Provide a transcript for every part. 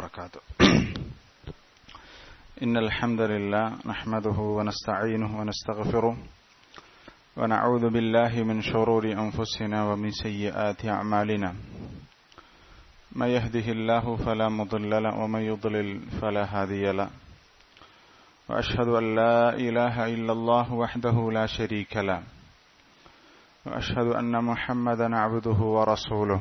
وبركاته إن الحمد لله نحمده ونستعينه ونستغفره ونعوذ بالله من شرور أنفسنا ومن سيئات أعمالنا من يهده الله فلا مضل له ومن يضلل فلا هادي له وأشهد أن لا إله إلا الله وحده لا شريك له وأشهد أن محمدا عبده ورسوله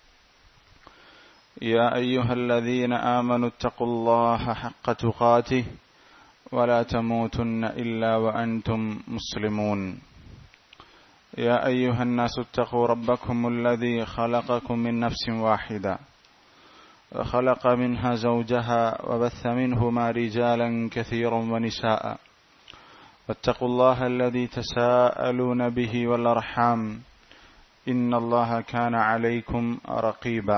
يا أيها الذين آمنوا اتقوا الله حق تقاته ولا تموتن إلا وأنتم مسلمون يا أيها الناس اتقوا ربكم الذي خلقكم من نفس واحدة وخلق منها زوجها وبث منهما رجالا كثيرا ونساء واتقوا الله الذي تساءلون به والأرحام إن الله كان عليكم رقيبا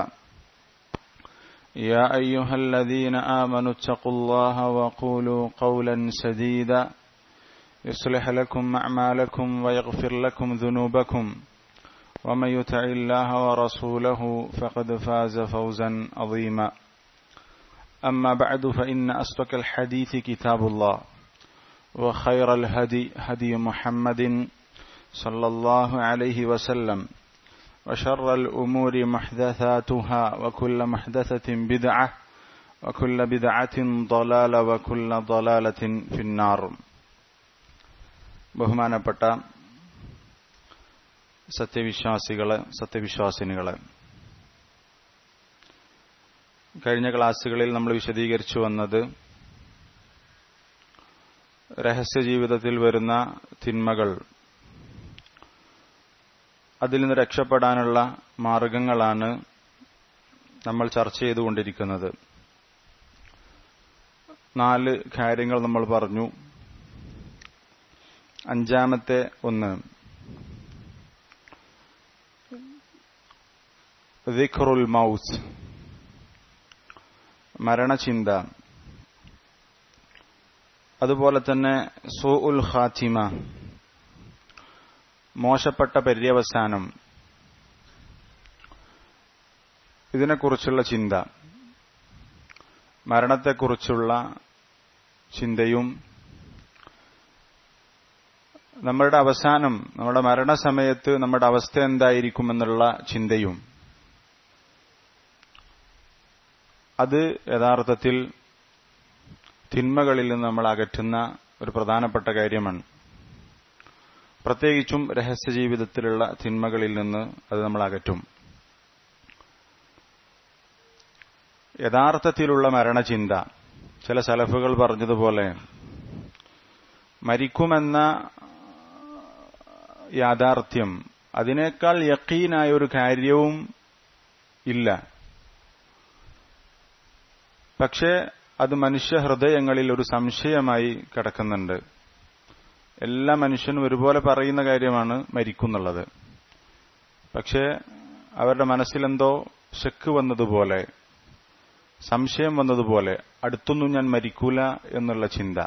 يا أيها الذين آمنوا اتقوا الله وقولوا قولا سديدا يصلح لكم أعمالكم ويغفر لكم ذنوبكم ومن يطع الله ورسوله فقد فاز فوزا عظيما أما بعد فإن أصدق الحديث كتاب الله وخير الهدي هدي محمد صلى الله عليه وسلم وشر الأمور محدثاتها وكل محدثة بدعة وكل بدعة ضلالة وكل ضلالة في النار ബഹുമാനപ്പെട്ട സത്യവിശ്വാസികള് സത്യവിശ്വാസിനികള് കഴിഞ്ഞ ക്ലാസ്സുകളിൽ നമ്മൾ വിശദീകരിച്ചു വന്നത് രഹസ്യ ജീവിതത്തിൽ വരുന്ന തിന്മകൾ അതിൽ നിന്ന് രക്ഷപ്പെടാനുള്ള മാർഗങ്ങളാണ് നമ്മൾ ചർച്ച ചെയ്തുകൊണ്ടിരിക്കുന്നത് നാല് കാര്യങ്ങൾ നമ്മൾ പറഞ്ഞു അഞ്ചാമത്തെ ഒന്ന് ദിഖറുൽ മൗസ് മരണചിന്ത അതുപോലെ തന്നെ സു ഉൽ ഖാത്തിമ മോശപ്പെട്ട പര്യവസാനം ഇതിനെക്കുറിച്ചുള്ള ചിന്ത മരണത്തെക്കുറിച്ചുള്ള ചിന്തയും നമ്മളുടെ അവസാനം നമ്മുടെ മരണസമയത്ത് നമ്മുടെ അവസ്ഥ എന്തായിരിക്കുമെന്നുള്ള ചിന്തയും അത് യഥാർത്ഥത്തിൽ തിന്മകളിൽ നിന്ന് നമ്മൾ അകറ്റുന്ന ഒരു പ്രധാനപ്പെട്ട കാര്യമാണ് പ്രത്യേകിച്ചും രഹസ്യ ജീവിതത്തിലുള്ള തിന്മകളിൽ നിന്ന് അത് നമ്മൾ അകറ്റും യഥാർത്ഥത്തിലുള്ള മരണചിന്ത ചില സലഫുകൾ പറഞ്ഞതുപോലെ മരിക്കുമെന്ന യാഥാർത്ഥ്യം അതിനേക്കാൾ യക്കീനായ ഒരു കാര്യവും ഇല്ല പക്ഷേ അത് മനുഷ്യ ഹൃദയങ്ങളിൽ ഒരു സംശയമായി കിടക്കുന്നുണ്ട് എല്ലാ മനുഷ്യനും ഒരുപോലെ പറയുന്ന കാര്യമാണ് മരിക്കുന്നുള്ളത് പക്ഷേ അവരുടെ മനസ്സിലെന്തോ ശക്ക് വന്നതുപോലെ സംശയം വന്നതുപോലെ അടുത്തൊന്നും ഞാൻ മരിക്കൂല എന്നുള്ള ചിന്ത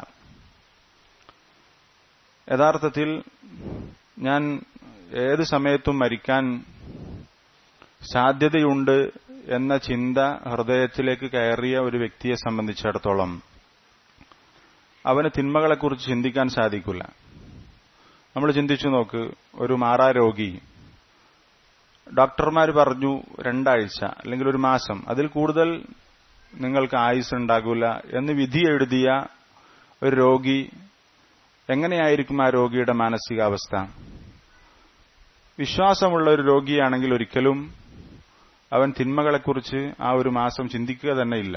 യഥാർത്ഥത്തിൽ ഞാൻ ഏത് സമയത്തും മരിക്കാൻ സാധ്യതയുണ്ട് എന്ന ചിന്ത ഹൃദയത്തിലേക്ക് കയറിയ ഒരു വ്യക്തിയെ സംബന്ധിച്ചിടത്തോളം അവന് തിന്മകളെക്കുറിച്ച് ചിന്തിക്കാൻ സാധിക്കില്ല നമ്മൾ ചിന്തിച്ചു നോക്ക് ഒരു മാറാരോഗി ഡോക്ടർമാർ പറഞ്ഞു രണ്ടാഴ്ച അല്ലെങ്കിൽ ഒരു മാസം അതിൽ കൂടുതൽ നിങ്ങൾക്ക് ആയുസ് ഉണ്ടാകില്ല എന്ന് വിധി എഴുതിയ ഒരു രോഗി എങ്ങനെയായിരിക്കും ആ രോഗിയുടെ മാനസികാവസ്ഥ വിശ്വാസമുള്ള ഒരു രോഗിയാണെങ്കിൽ ഒരിക്കലും അവൻ തിന്മകളെക്കുറിച്ച് ആ ഒരു മാസം ചിന്തിക്കുക തന്നെ ഇല്ല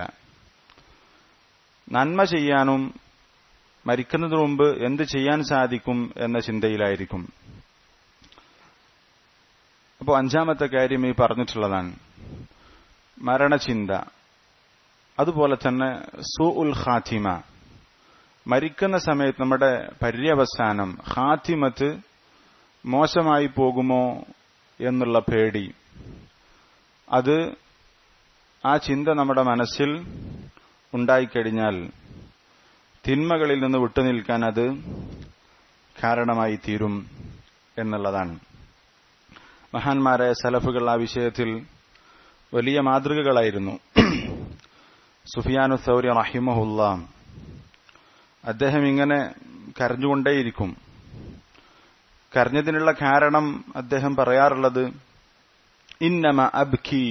നന്മ ചെയ്യാനും മരിക്കുന്നതിന് മുമ്പ് എന്ത് ചെയ്യാൻ സാധിക്കും എന്ന ചിന്തയിലായിരിക്കും അപ്പോൾ അഞ്ചാമത്തെ കാര്യം ഈ പറഞ്ഞിട്ടുള്ളതാണ് മരണചിന്ത അതുപോലെ തന്നെ സു ഉൽ ഖാത്തിമ മരിക്കുന്ന സമയത്ത് നമ്മുടെ പര്യവസാനം ഖാത്തിമത്ത് മോശമായി പോകുമോ എന്നുള്ള പേടി അത് ആ ചിന്ത നമ്മുടെ മനസ്സിൽ ഉണ്ടായിക്കഴിഞ്ഞാൽ തിന്മകളിൽ നിന്ന് വിട്ടുനിൽക്കാൻ അത് കാരണമായി തീരും എന്നുള്ളതാണ് മഹാന്മാരായ സലഫുകൾ ആ വിഷയത്തിൽ വലിയ മാതൃകകളായിരുന്നു സുഫിയാനു സൗരി റഹിമഹുല്ല അദ്ദേഹം ഇങ്ങനെ കരഞ്ഞുകൊണ്ടേയിരിക്കും കരഞ്ഞതിനുള്ള കാരണം അദ്ദേഹം പറയാറുള്ളത് ഇന്നമ അബ്ഖി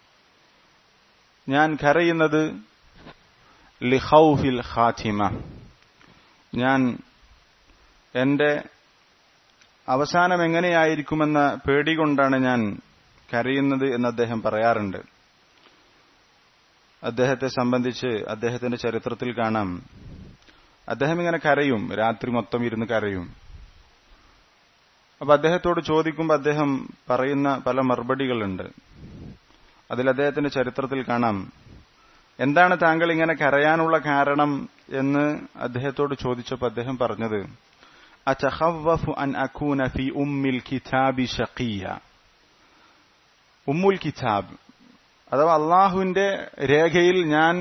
ഞാൻ കരയുന്നത് ലിഹൌഫിൽ ഖാത്തിമ ഞാൻ എന്റെ അവസാനം എങ്ങനെയായിരിക്കുമെന്ന പേടി കൊണ്ടാണ് ഞാൻ കരയുന്നത് എന്ന് അദ്ദേഹം പറയാറുണ്ട് അദ്ദേഹത്തെ സംബന്ധിച്ച് അദ്ദേഹത്തിന്റെ ചരിത്രത്തിൽ കാണാം അദ്ദേഹം ഇങ്ങനെ കരയും രാത്രി മൊത്തം ഇരുന്ന് കരയും അപ്പൊ അദ്ദേഹത്തോട് ചോദിക്കുമ്പോൾ അദ്ദേഹം പറയുന്ന പല മറുപടികളുണ്ട് അതിൽ അദ്ദേഹത്തിന്റെ ചരിത്രത്തിൽ കാണാം എന്താണ് താങ്കൾ ഇങ്ങനെ കരയാനുള്ള കാരണം എന്ന് അദ്ദേഹത്തോട് ചോദിച്ചപ്പോൾ അദ്ദേഹം പറഞ്ഞത് അച്ചഹവഫു അൻ അഖൂന ഫി ഉമ്മിൽ കിതാബി ഷഖിയ ഉമ്മുൽ കിതാബ് അഥവാ അള്ളാഹുവിന്റെ രേഖയിൽ ഞാൻ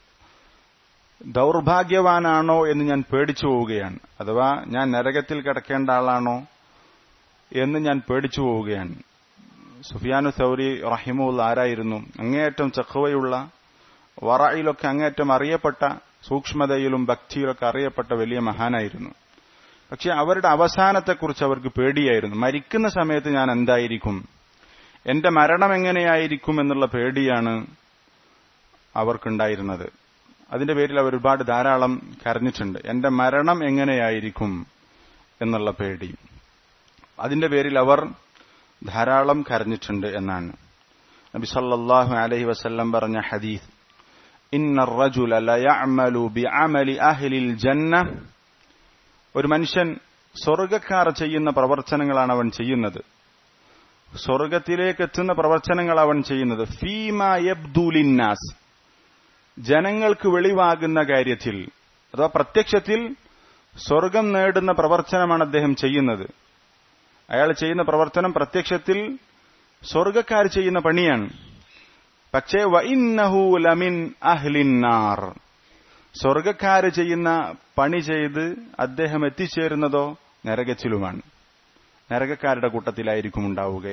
ദൗർഭാഗ്യവാനാണോ എന്ന് ഞാൻ പേടിച്ചു പോവുകയാണ് അഥവാ ഞാൻ നരകത്തിൽ കിടക്കേണ്ട ആളാണോ എന്ന് ഞാൻ പേടിച്ചു പോവുകയാണ് സുഫിയാനു സൗരി റഹിമുൽ ആരായിരുന്നു അങ്ങേയറ്റം ചഖവയുള്ള വറയിലൊക്കെ അങ്ങേയറ്റം അറിയപ്പെട്ട സൂക്ഷ്മതയിലും ഭക്തിയിലൊക്കെ അറിയപ്പെട്ട വലിയ മഹാനായിരുന്നു പക്ഷെ അവരുടെ അവസാനത്തെക്കുറിച്ച് അവർക്ക് പേടിയായിരുന്നു മരിക്കുന്ന സമയത്ത് ഞാൻ എന്തായിരിക്കും എന്റെ മരണം എങ്ങനെയായിരിക്കും എന്നുള്ള പേടിയാണ് അവർക്കുണ്ടായിരുന്നത് അതിന്റെ പേരിൽ അവർ ഒരുപാട് ധാരാളം കരഞ്ഞിട്ടുണ്ട് എന്റെ മരണം എങ്ങനെയായിരിക്കും എന്നുള്ള പേടി അതിന്റെ പേരിൽ അവർ ധാരാളം കരഞ്ഞിട്ടുണ്ട് എന്നാണ് നബി സല്ലല്ലാഹു അലൈഹി വസല്ലം പറഞ്ഞ ഹദീസ് ഇന്ന الرجل ليعمل بعمل اهل الجنه ഒരു മനുഷ്യൻ സ്വർഗക്കാർ ചെയ്യുന്ന പ്രവർത്തനങ്ങളാണ് അവൻ ചെയ്യുന്നത് സ്വർഗത്തിലേക്ക് എത്തുന്ന പ്രവർത്തനങ്ങൾ അവൻ ചെയ്യുന്നത് ഫീമ യബ്ദുലിന്നാസ് ജനങ്ങൾക്ക് വെളിവാകുന്ന കാര്യത്തിൽ അഥവാ പ്രത്യക്ഷത്തിൽ സ്വർഗം നേടുന്ന പ്രവർത്തനമാണ് അദ്ദേഹം ചെയ്യുന്നത് അയാൾ ചെയ്യുന്ന പ്രവർത്തനം പ്രത്യക്ഷത്തിൽ സ്വർഗക്കാർ ചെയ്യുന്ന പണിയാണ് പക്ഷേ വഇന്നഹു ലമിൻ അഹ്ലിന്നാർ സ്വർഗക്കാര് ചെയ്യുന്ന പണി ചെയ്ത് അദ്ദേഹം എത്തിച്ചേരുന്നതോ നരകത്തിലുമാണ് നരകക്കാരുടെ കൂട്ടത്തിലായിരിക്കും ഉണ്ടാവുക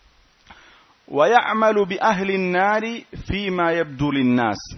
വയഅമലു ബി അഹ്ലിന്നാരി ഫീമാ യബ്ദു ലിന്നാസ്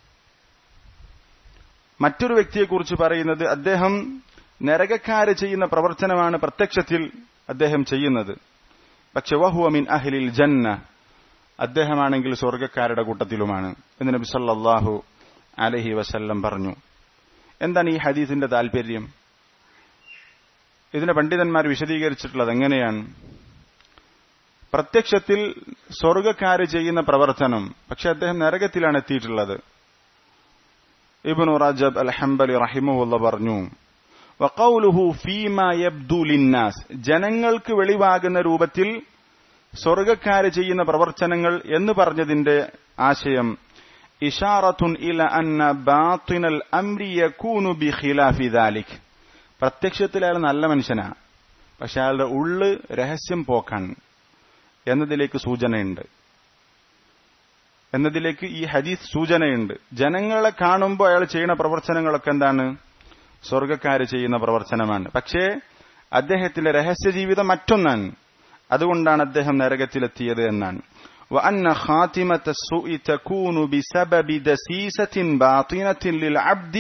മറ്റൊരു വ്യക്തിയെക്കുറിച്ച് പറയുന്നത് അദ്ദേഹം നരകക്കാര് ചെയ്യുന്ന പ്രവർത്തനമാണ് പ്രത്യക്ഷത്തിൽ അദ്ദേഹം ചെയ്യുന്നത് പക്ഷെ വഹുവ മിൻ അഹ്ലിൽ ജന്ന അദ്ദേഹമാണെങ്കിൽ സ്വർഗക്കാരുടെ കൂട്ടത്തിലുമാണ് എന്ന് നബി സല്ലല്ലാഹു അലഹി വസല്ലം പറഞ്ഞു എന്താണ് ഈ ഹദീസിന്റെ താല്പര്യം ഇതിനെ പണ്ഡിതന്മാർ വിശദീകരിച്ചിട്ടുള്ളത് എങ്ങനെയാണ് പ്രത്യക്ഷത്തിൽ സ്വർഗക്കാര് ചെയ്യുന്ന പ്രവർത്തനം പക്ഷെ അദ്ദേഹം നരകത്തിലാണ് എത്തിയിട്ടുള്ളത് ഇബ്നു റജബ് അൽ ഹംബലി റഹിമുല്ല പറഞ്ഞു വഖൗലുഹു ഫീമ യബ്ദു ലിന്നാസ് ജനങ്ങൾക്ക് വെളിവാകുന്ന രൂപത്തിൽ സ്വർഗക്കാര് ചെയ്യുന്ന പ്രവർത്തനങ്ങൾ എന്ന് പറഞ്ഞതിന്റെ ആശയം ഇഷാറത്തുൻ ഇല അന്ന ബാത്തിനൽ അംരി യകൂനു ബി ഖിലാഫി ദാലിക് പ്രത്യക്ഷത്തിൽ അയാൾ നല്ല മനുഷ്യനാ പക്ഷെ അയാളുടെ ഉള്ള് രഹസ്യം പോക്കാൻ എന്നതിലേക്ക് സൂചനയുണ്ട് എന്നതിലേക്ക് ഈ ഹദീസ് സൂചനയുണ്ട് ജനങ്ങളെ കാണുമ്പോൾ അയാൾ ചെയ്യുന്ന പ്രവർത്തനങ്ങളൊക്കെ എന്താണ് സ്വർഗക്കാര് ചെയ്യുന്ന പ്രവർത്തനമാണ് പക്ഷേ അദ്ദേഹത്തിന്റെ രഹസ്യ ജീവിതം മറ്റൊന്നാണ് അതുകൊണ്ടാണ് അദ്ദേഹം നരകത്തിലെത്തിയത് എന്നാണ് وأن خاتمة السوء تكون بسبب دسيسة باطنة للعبد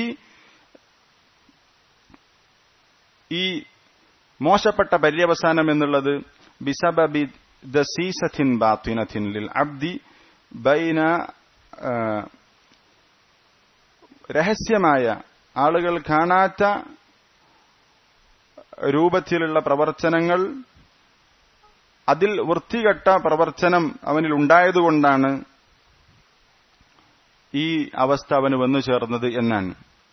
ഈ മോശപ്പെട്ട പര്യവസാനം എന്നുള്ളത് ബിസബബി ദസീസത്തിൻ ബാത്തിനത്തിൻ ലിൽ അബ്ദി ബൈന രഹസ്യമായ ആളുകൾ കാണാത്ത രൂപത്തിലുള്ള പ്രവർത്തനങ്ങൾ അതിൽ വൃത്തികെട്ട പ്രവർത്തനം അവനിൽ ഉണ്ടായതുകൊണ്ടാണ് ഈ അവസ്ഥ അവന് വന്നു ചേർന്നത് എന്നാണ്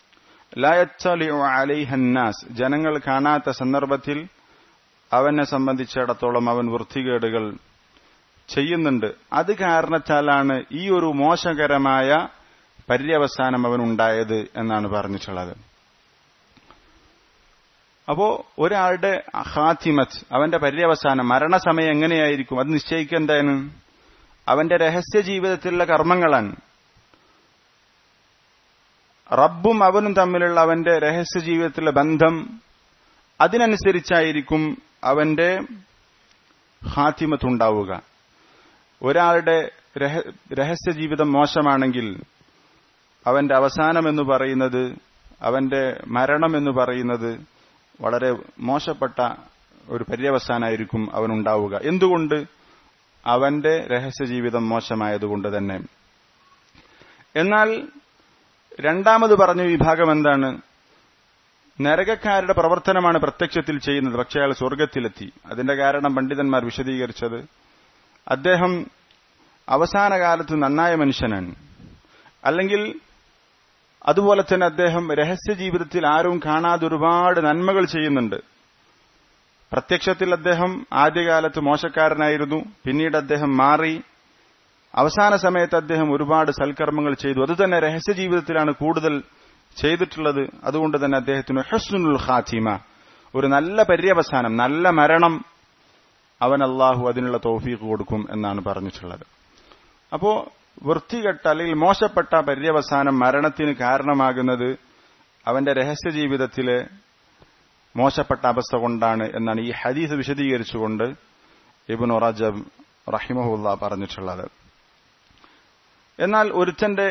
അലൈഹന്നാസ് ജനങ്ങൾ കാണാത്ത സന്ദർഭത്തിൽ അവനെ സംബന്ധിച്ചിടത്തോളം അവൻ വൃത്തികേടുകൾ ചെയ്യുന്നുണ്ട് അത് കാരണത്താലാണ് ഈ ഒരു മോശകരമായ പര്യവസാനം അവനുണ്ടായത് എന്നാണ് പറഞ്ഞിട്ടുള്ളത് അപ്പോ ഒരാളുടെ ഹാത്തിമത്ത് അവന്റെ പര്യവസാനം മരണസമയം എങ്ങനെയായിരിക്കും അത് നിശ്ചയിക്കേണ്ടതാണ് അവന്റെ രഹസ്യ ജീവിതത്തിലുള്ള കർമ്മങ്ങളാണ് റബ്ബും അവനും തമ്മിലുള്ള അവന്റെ രഹസ്യ ജീവിതത്തിലെ ബന്ധം അതിനനുസരിച്ചായിരിക്കും അവന്റെ ഹാത്തിമത്ത് ഉണ്ടാവുക ഒരാളുടെ രഹസ്യ ജീവിതം മോശമാണെങ്കിൽ അവന്റെ അവസാനം എന്ന് പറയുന്നത് അവന്റെ മരണം എന്ന് പറയുന്നത് വളരെ മോശപ്പെട്ട ഒരു പര്യവസാനായിരിക്കും അവനുണ്ടാവുക എന്തുകൊണ്ട് അവന്റെ രഹസ്യ ജീവിതം മോശമായതുകൊണ്ട് തന്നെ എന്നാൽ രണ്ടാമത് പറഞ്ഞ വിഭാഗം എന്താണ് നരകക്കാരുടെ പ്രവർത്തനമാണ് പ്രത്യക്ഷത്തിൽ ചെയ്യുന്നത് പക്ഷെ അയാൾ സ്വർഗത്തിലെത്തി അതിന്റെ കാരണം പണ്ഡിതന്മാർ വിശദീകരിച്ചത് അദ്ദേഹം അവസാന കാലത്ത് നന്നായ മനുഷ്യനാണ് അല്ലെങ്കിൽ അതുപോലെ തന്നെ അദ്ദേഹം രഹസ്യ ജീവിതത്തിൽ ആരും കാണാതെ ഒരുപാട് നന്മകൾ ചെയ്യുന്നുണ്ട് പ്രത്യക്ഷത്തിൽ അദ്ദേഹം ആദ്യകാലത്ത് മോശക്കാരനായിരുന്നു പിന്നീട് അദ്ദേഹം മാറി അവസാന സമയത്ത് അദ്ദേഹം ഒരുപാട് സൽക്കർമ്മങ്ങൾ ചെയ്തു അത് തന്നെ രഹസ്യ ജീവിതത്തിലാണ് കൂടുതൽ ചെയ്തിട്ടുള്ളത് അതുകൊണ്ട് തന്നെ അദ്ദേഹത്തിന് ഹസ്നുൽ ഖാത്തിമ ഒരു നല്ല പര്യവസാനം നല്ല മരണം അവൻ അള്ളാഹു അതിനുള്ള തോഫീക്ക് കൊടുക്കും എന്നാണ് പറഞ്ഞിട്ടുള്ളത് അപ്പോ വൃത്തികെട്ട അല്ലെങ്കിൽ മോശപ്പെട്ട പര്യവസാനം മരണത്തിന് കാരണമാകുന്നത് അവന്റെ രഹസ്യ ജീവിതത്തിലെ മോശപ്പെട്ട അവസ്ഥ കൊണ്ടാണ് എന്നാണ് ഈ ഹദീസ് വിശദീകരിച്ചുകൊണ്ട് ഇബിൻ റജബ് റഹിമഹുല്ല പറഞ്ഞിട്ടുള്ളത് എന്നാൽ ഒരുത്തന്റെ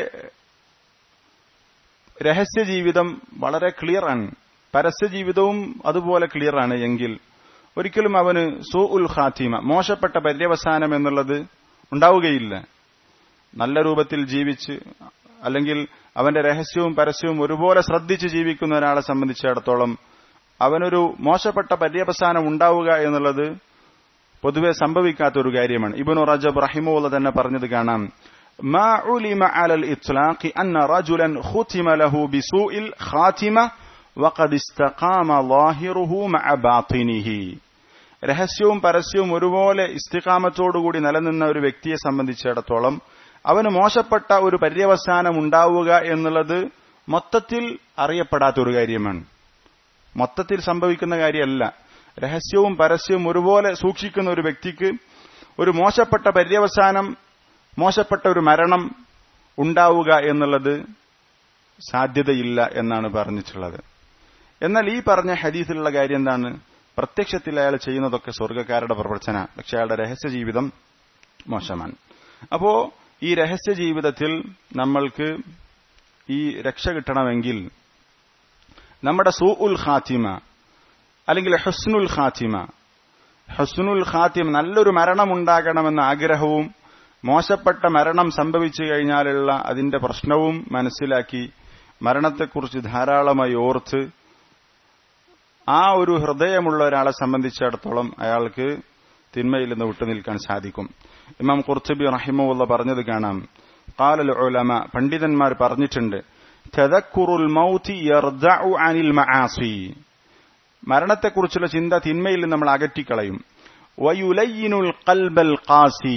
രഹസ്യ ജീവിതം വളരെ ക്ലിയറാണ് പരസ്യ ജീവിതവും അതുപോലെ ക്ലിയറാണ് എങ്കിൽ ഒരിക്കലും അവന് സു ഉൽ ഖാത്തിമ മോശപ്പെട്ട പര്യവസാനം എന്നുള്ളത് ഉണ്ടാവുകയില്ല നല്ല രൂപത്തിൽ ജീവിച്ച് അല്ലെങ്കിൽ അവന്റെ രഹസ്യവും പരസ്യവും ഒരുപോലെ ശ്രദ്ധിച്ച് ജീവിക്കുന്ന ഒരാളെ സംബന്ധിച്ചിടത്തോളം അവനൊരു മോശപ്പെട്ട പര്യവസാനം ഉണ്ടാവുക എന്നുള്ളത് പൊതുവെ സംഭവിക്കാത്ത ഒരു കാര്യമാണ് ഇബനു റജബ് റഹിമുള്ള തന്നെ പറഞ്ഞത് കാണാം ما علم على الإطلاق أن رجلا ختم له بسوء الخاتمة وقد استقام ظاهره مع باطنه രഹസ്യവും പരസ്യവും ഒരുപോലെ ഇസ്തികാമത്തോടുകൂടി നിലനിന്ന ഒരു വ്യക്തിയെ സംബന്ധിച്ചിടത്തോളം അവന് മോശപ്പെട്ട ഒരു പര്യവസാനം ഉണ്ടാവുക എന്നുള്ളത് മൊത്തത്തിൽ അറിയപ്പെടാത്ത ഒരു കാര്യമാണ് മൊത്തത്തിൽ സംഭവിക്കുന്ന കാര്യമല്ല രഹസ്യവും പരസ്യവും ഒരുപോലെ സൂക്ഷിക്കുന്ന ഒരു വ്യക്തിക്ക് ഒരു മോശപ്പെട്ട പര്യവസാനം മോശപ്പെട്ട ഒരു മരണം ഉണ്ടാവുക എന്നുള്ളത് സാധ്യതയില്ല എന്നാണ് പറഞ്ഞിട്ടുള്ളത് എന്നാൽ ഈ പറഞ്ഞ ഹദീസിലുള്ള കാര്യം എന്താണ് പ്രത്യക്ഷത്തിൽ അയാൾ ചെയ്യുന്നതൊക്കെ സ്വർഗക്കാരുടെ പ്രവർത്തന പക്ഷെ അയാളുടെ രഹസ്യ ജീവിതം മോശമാണ് അപ്പോ ഈ രഹസ്യ ജീവിതത്തിൽ നമ്മൾക്ക് ഈ രക്ഷ കിട്ടണമെങ്കിൽ നമ്മുടെ സൂ ഉൽ ഖാത്തിമ അല്ലെങ്കിൽ ഹസ്നുൽ ഖാത്തിമ ഹസ്നുൽ ഖാത്തിമ നല്ലൊരു മരണം ഉണ്ടാകണമെന്ന ആഗ്രഹവും മോശപ്പെട്ട മരണം സംഭവിച്ചു കഴിഞ്ഞാലുള്ള അതിന്റെ പ്രശ്നവും മനസ്സിലാക്കി മരണത്തെക്കുറിച്ച് ധാരാളമായി ഓർത്ത് ആ ഒരു ഹൃദയമുള്ള ഒരാളെ സംബന്ധിച്ചിടത്തോളം അയാൾക്ക് തിന്മയിൽ നിന്ന് വിട്ടുനിൽക്കാൻ സാധിക്കും ഇമാം കുർത്തുബി റഹിമുള്ള പറഞ്ഞത് കാണാം കാലൽ ഒലമ പണ്ഡിതന്മാർ പറഞ്ഞിട്ടുണ്ട് തദക്കുറുൽ മൗതി യർദഉ അനിൽ മആസി മരണത്തെക്കുറിച്ചുള്ള ചിന്ത തിന്മയിൽ നിന്ന് നമ്മൾ അകറ്റിക്കളയും വയുലയ്യിനുൽ ഖൽബൽ ഖാസി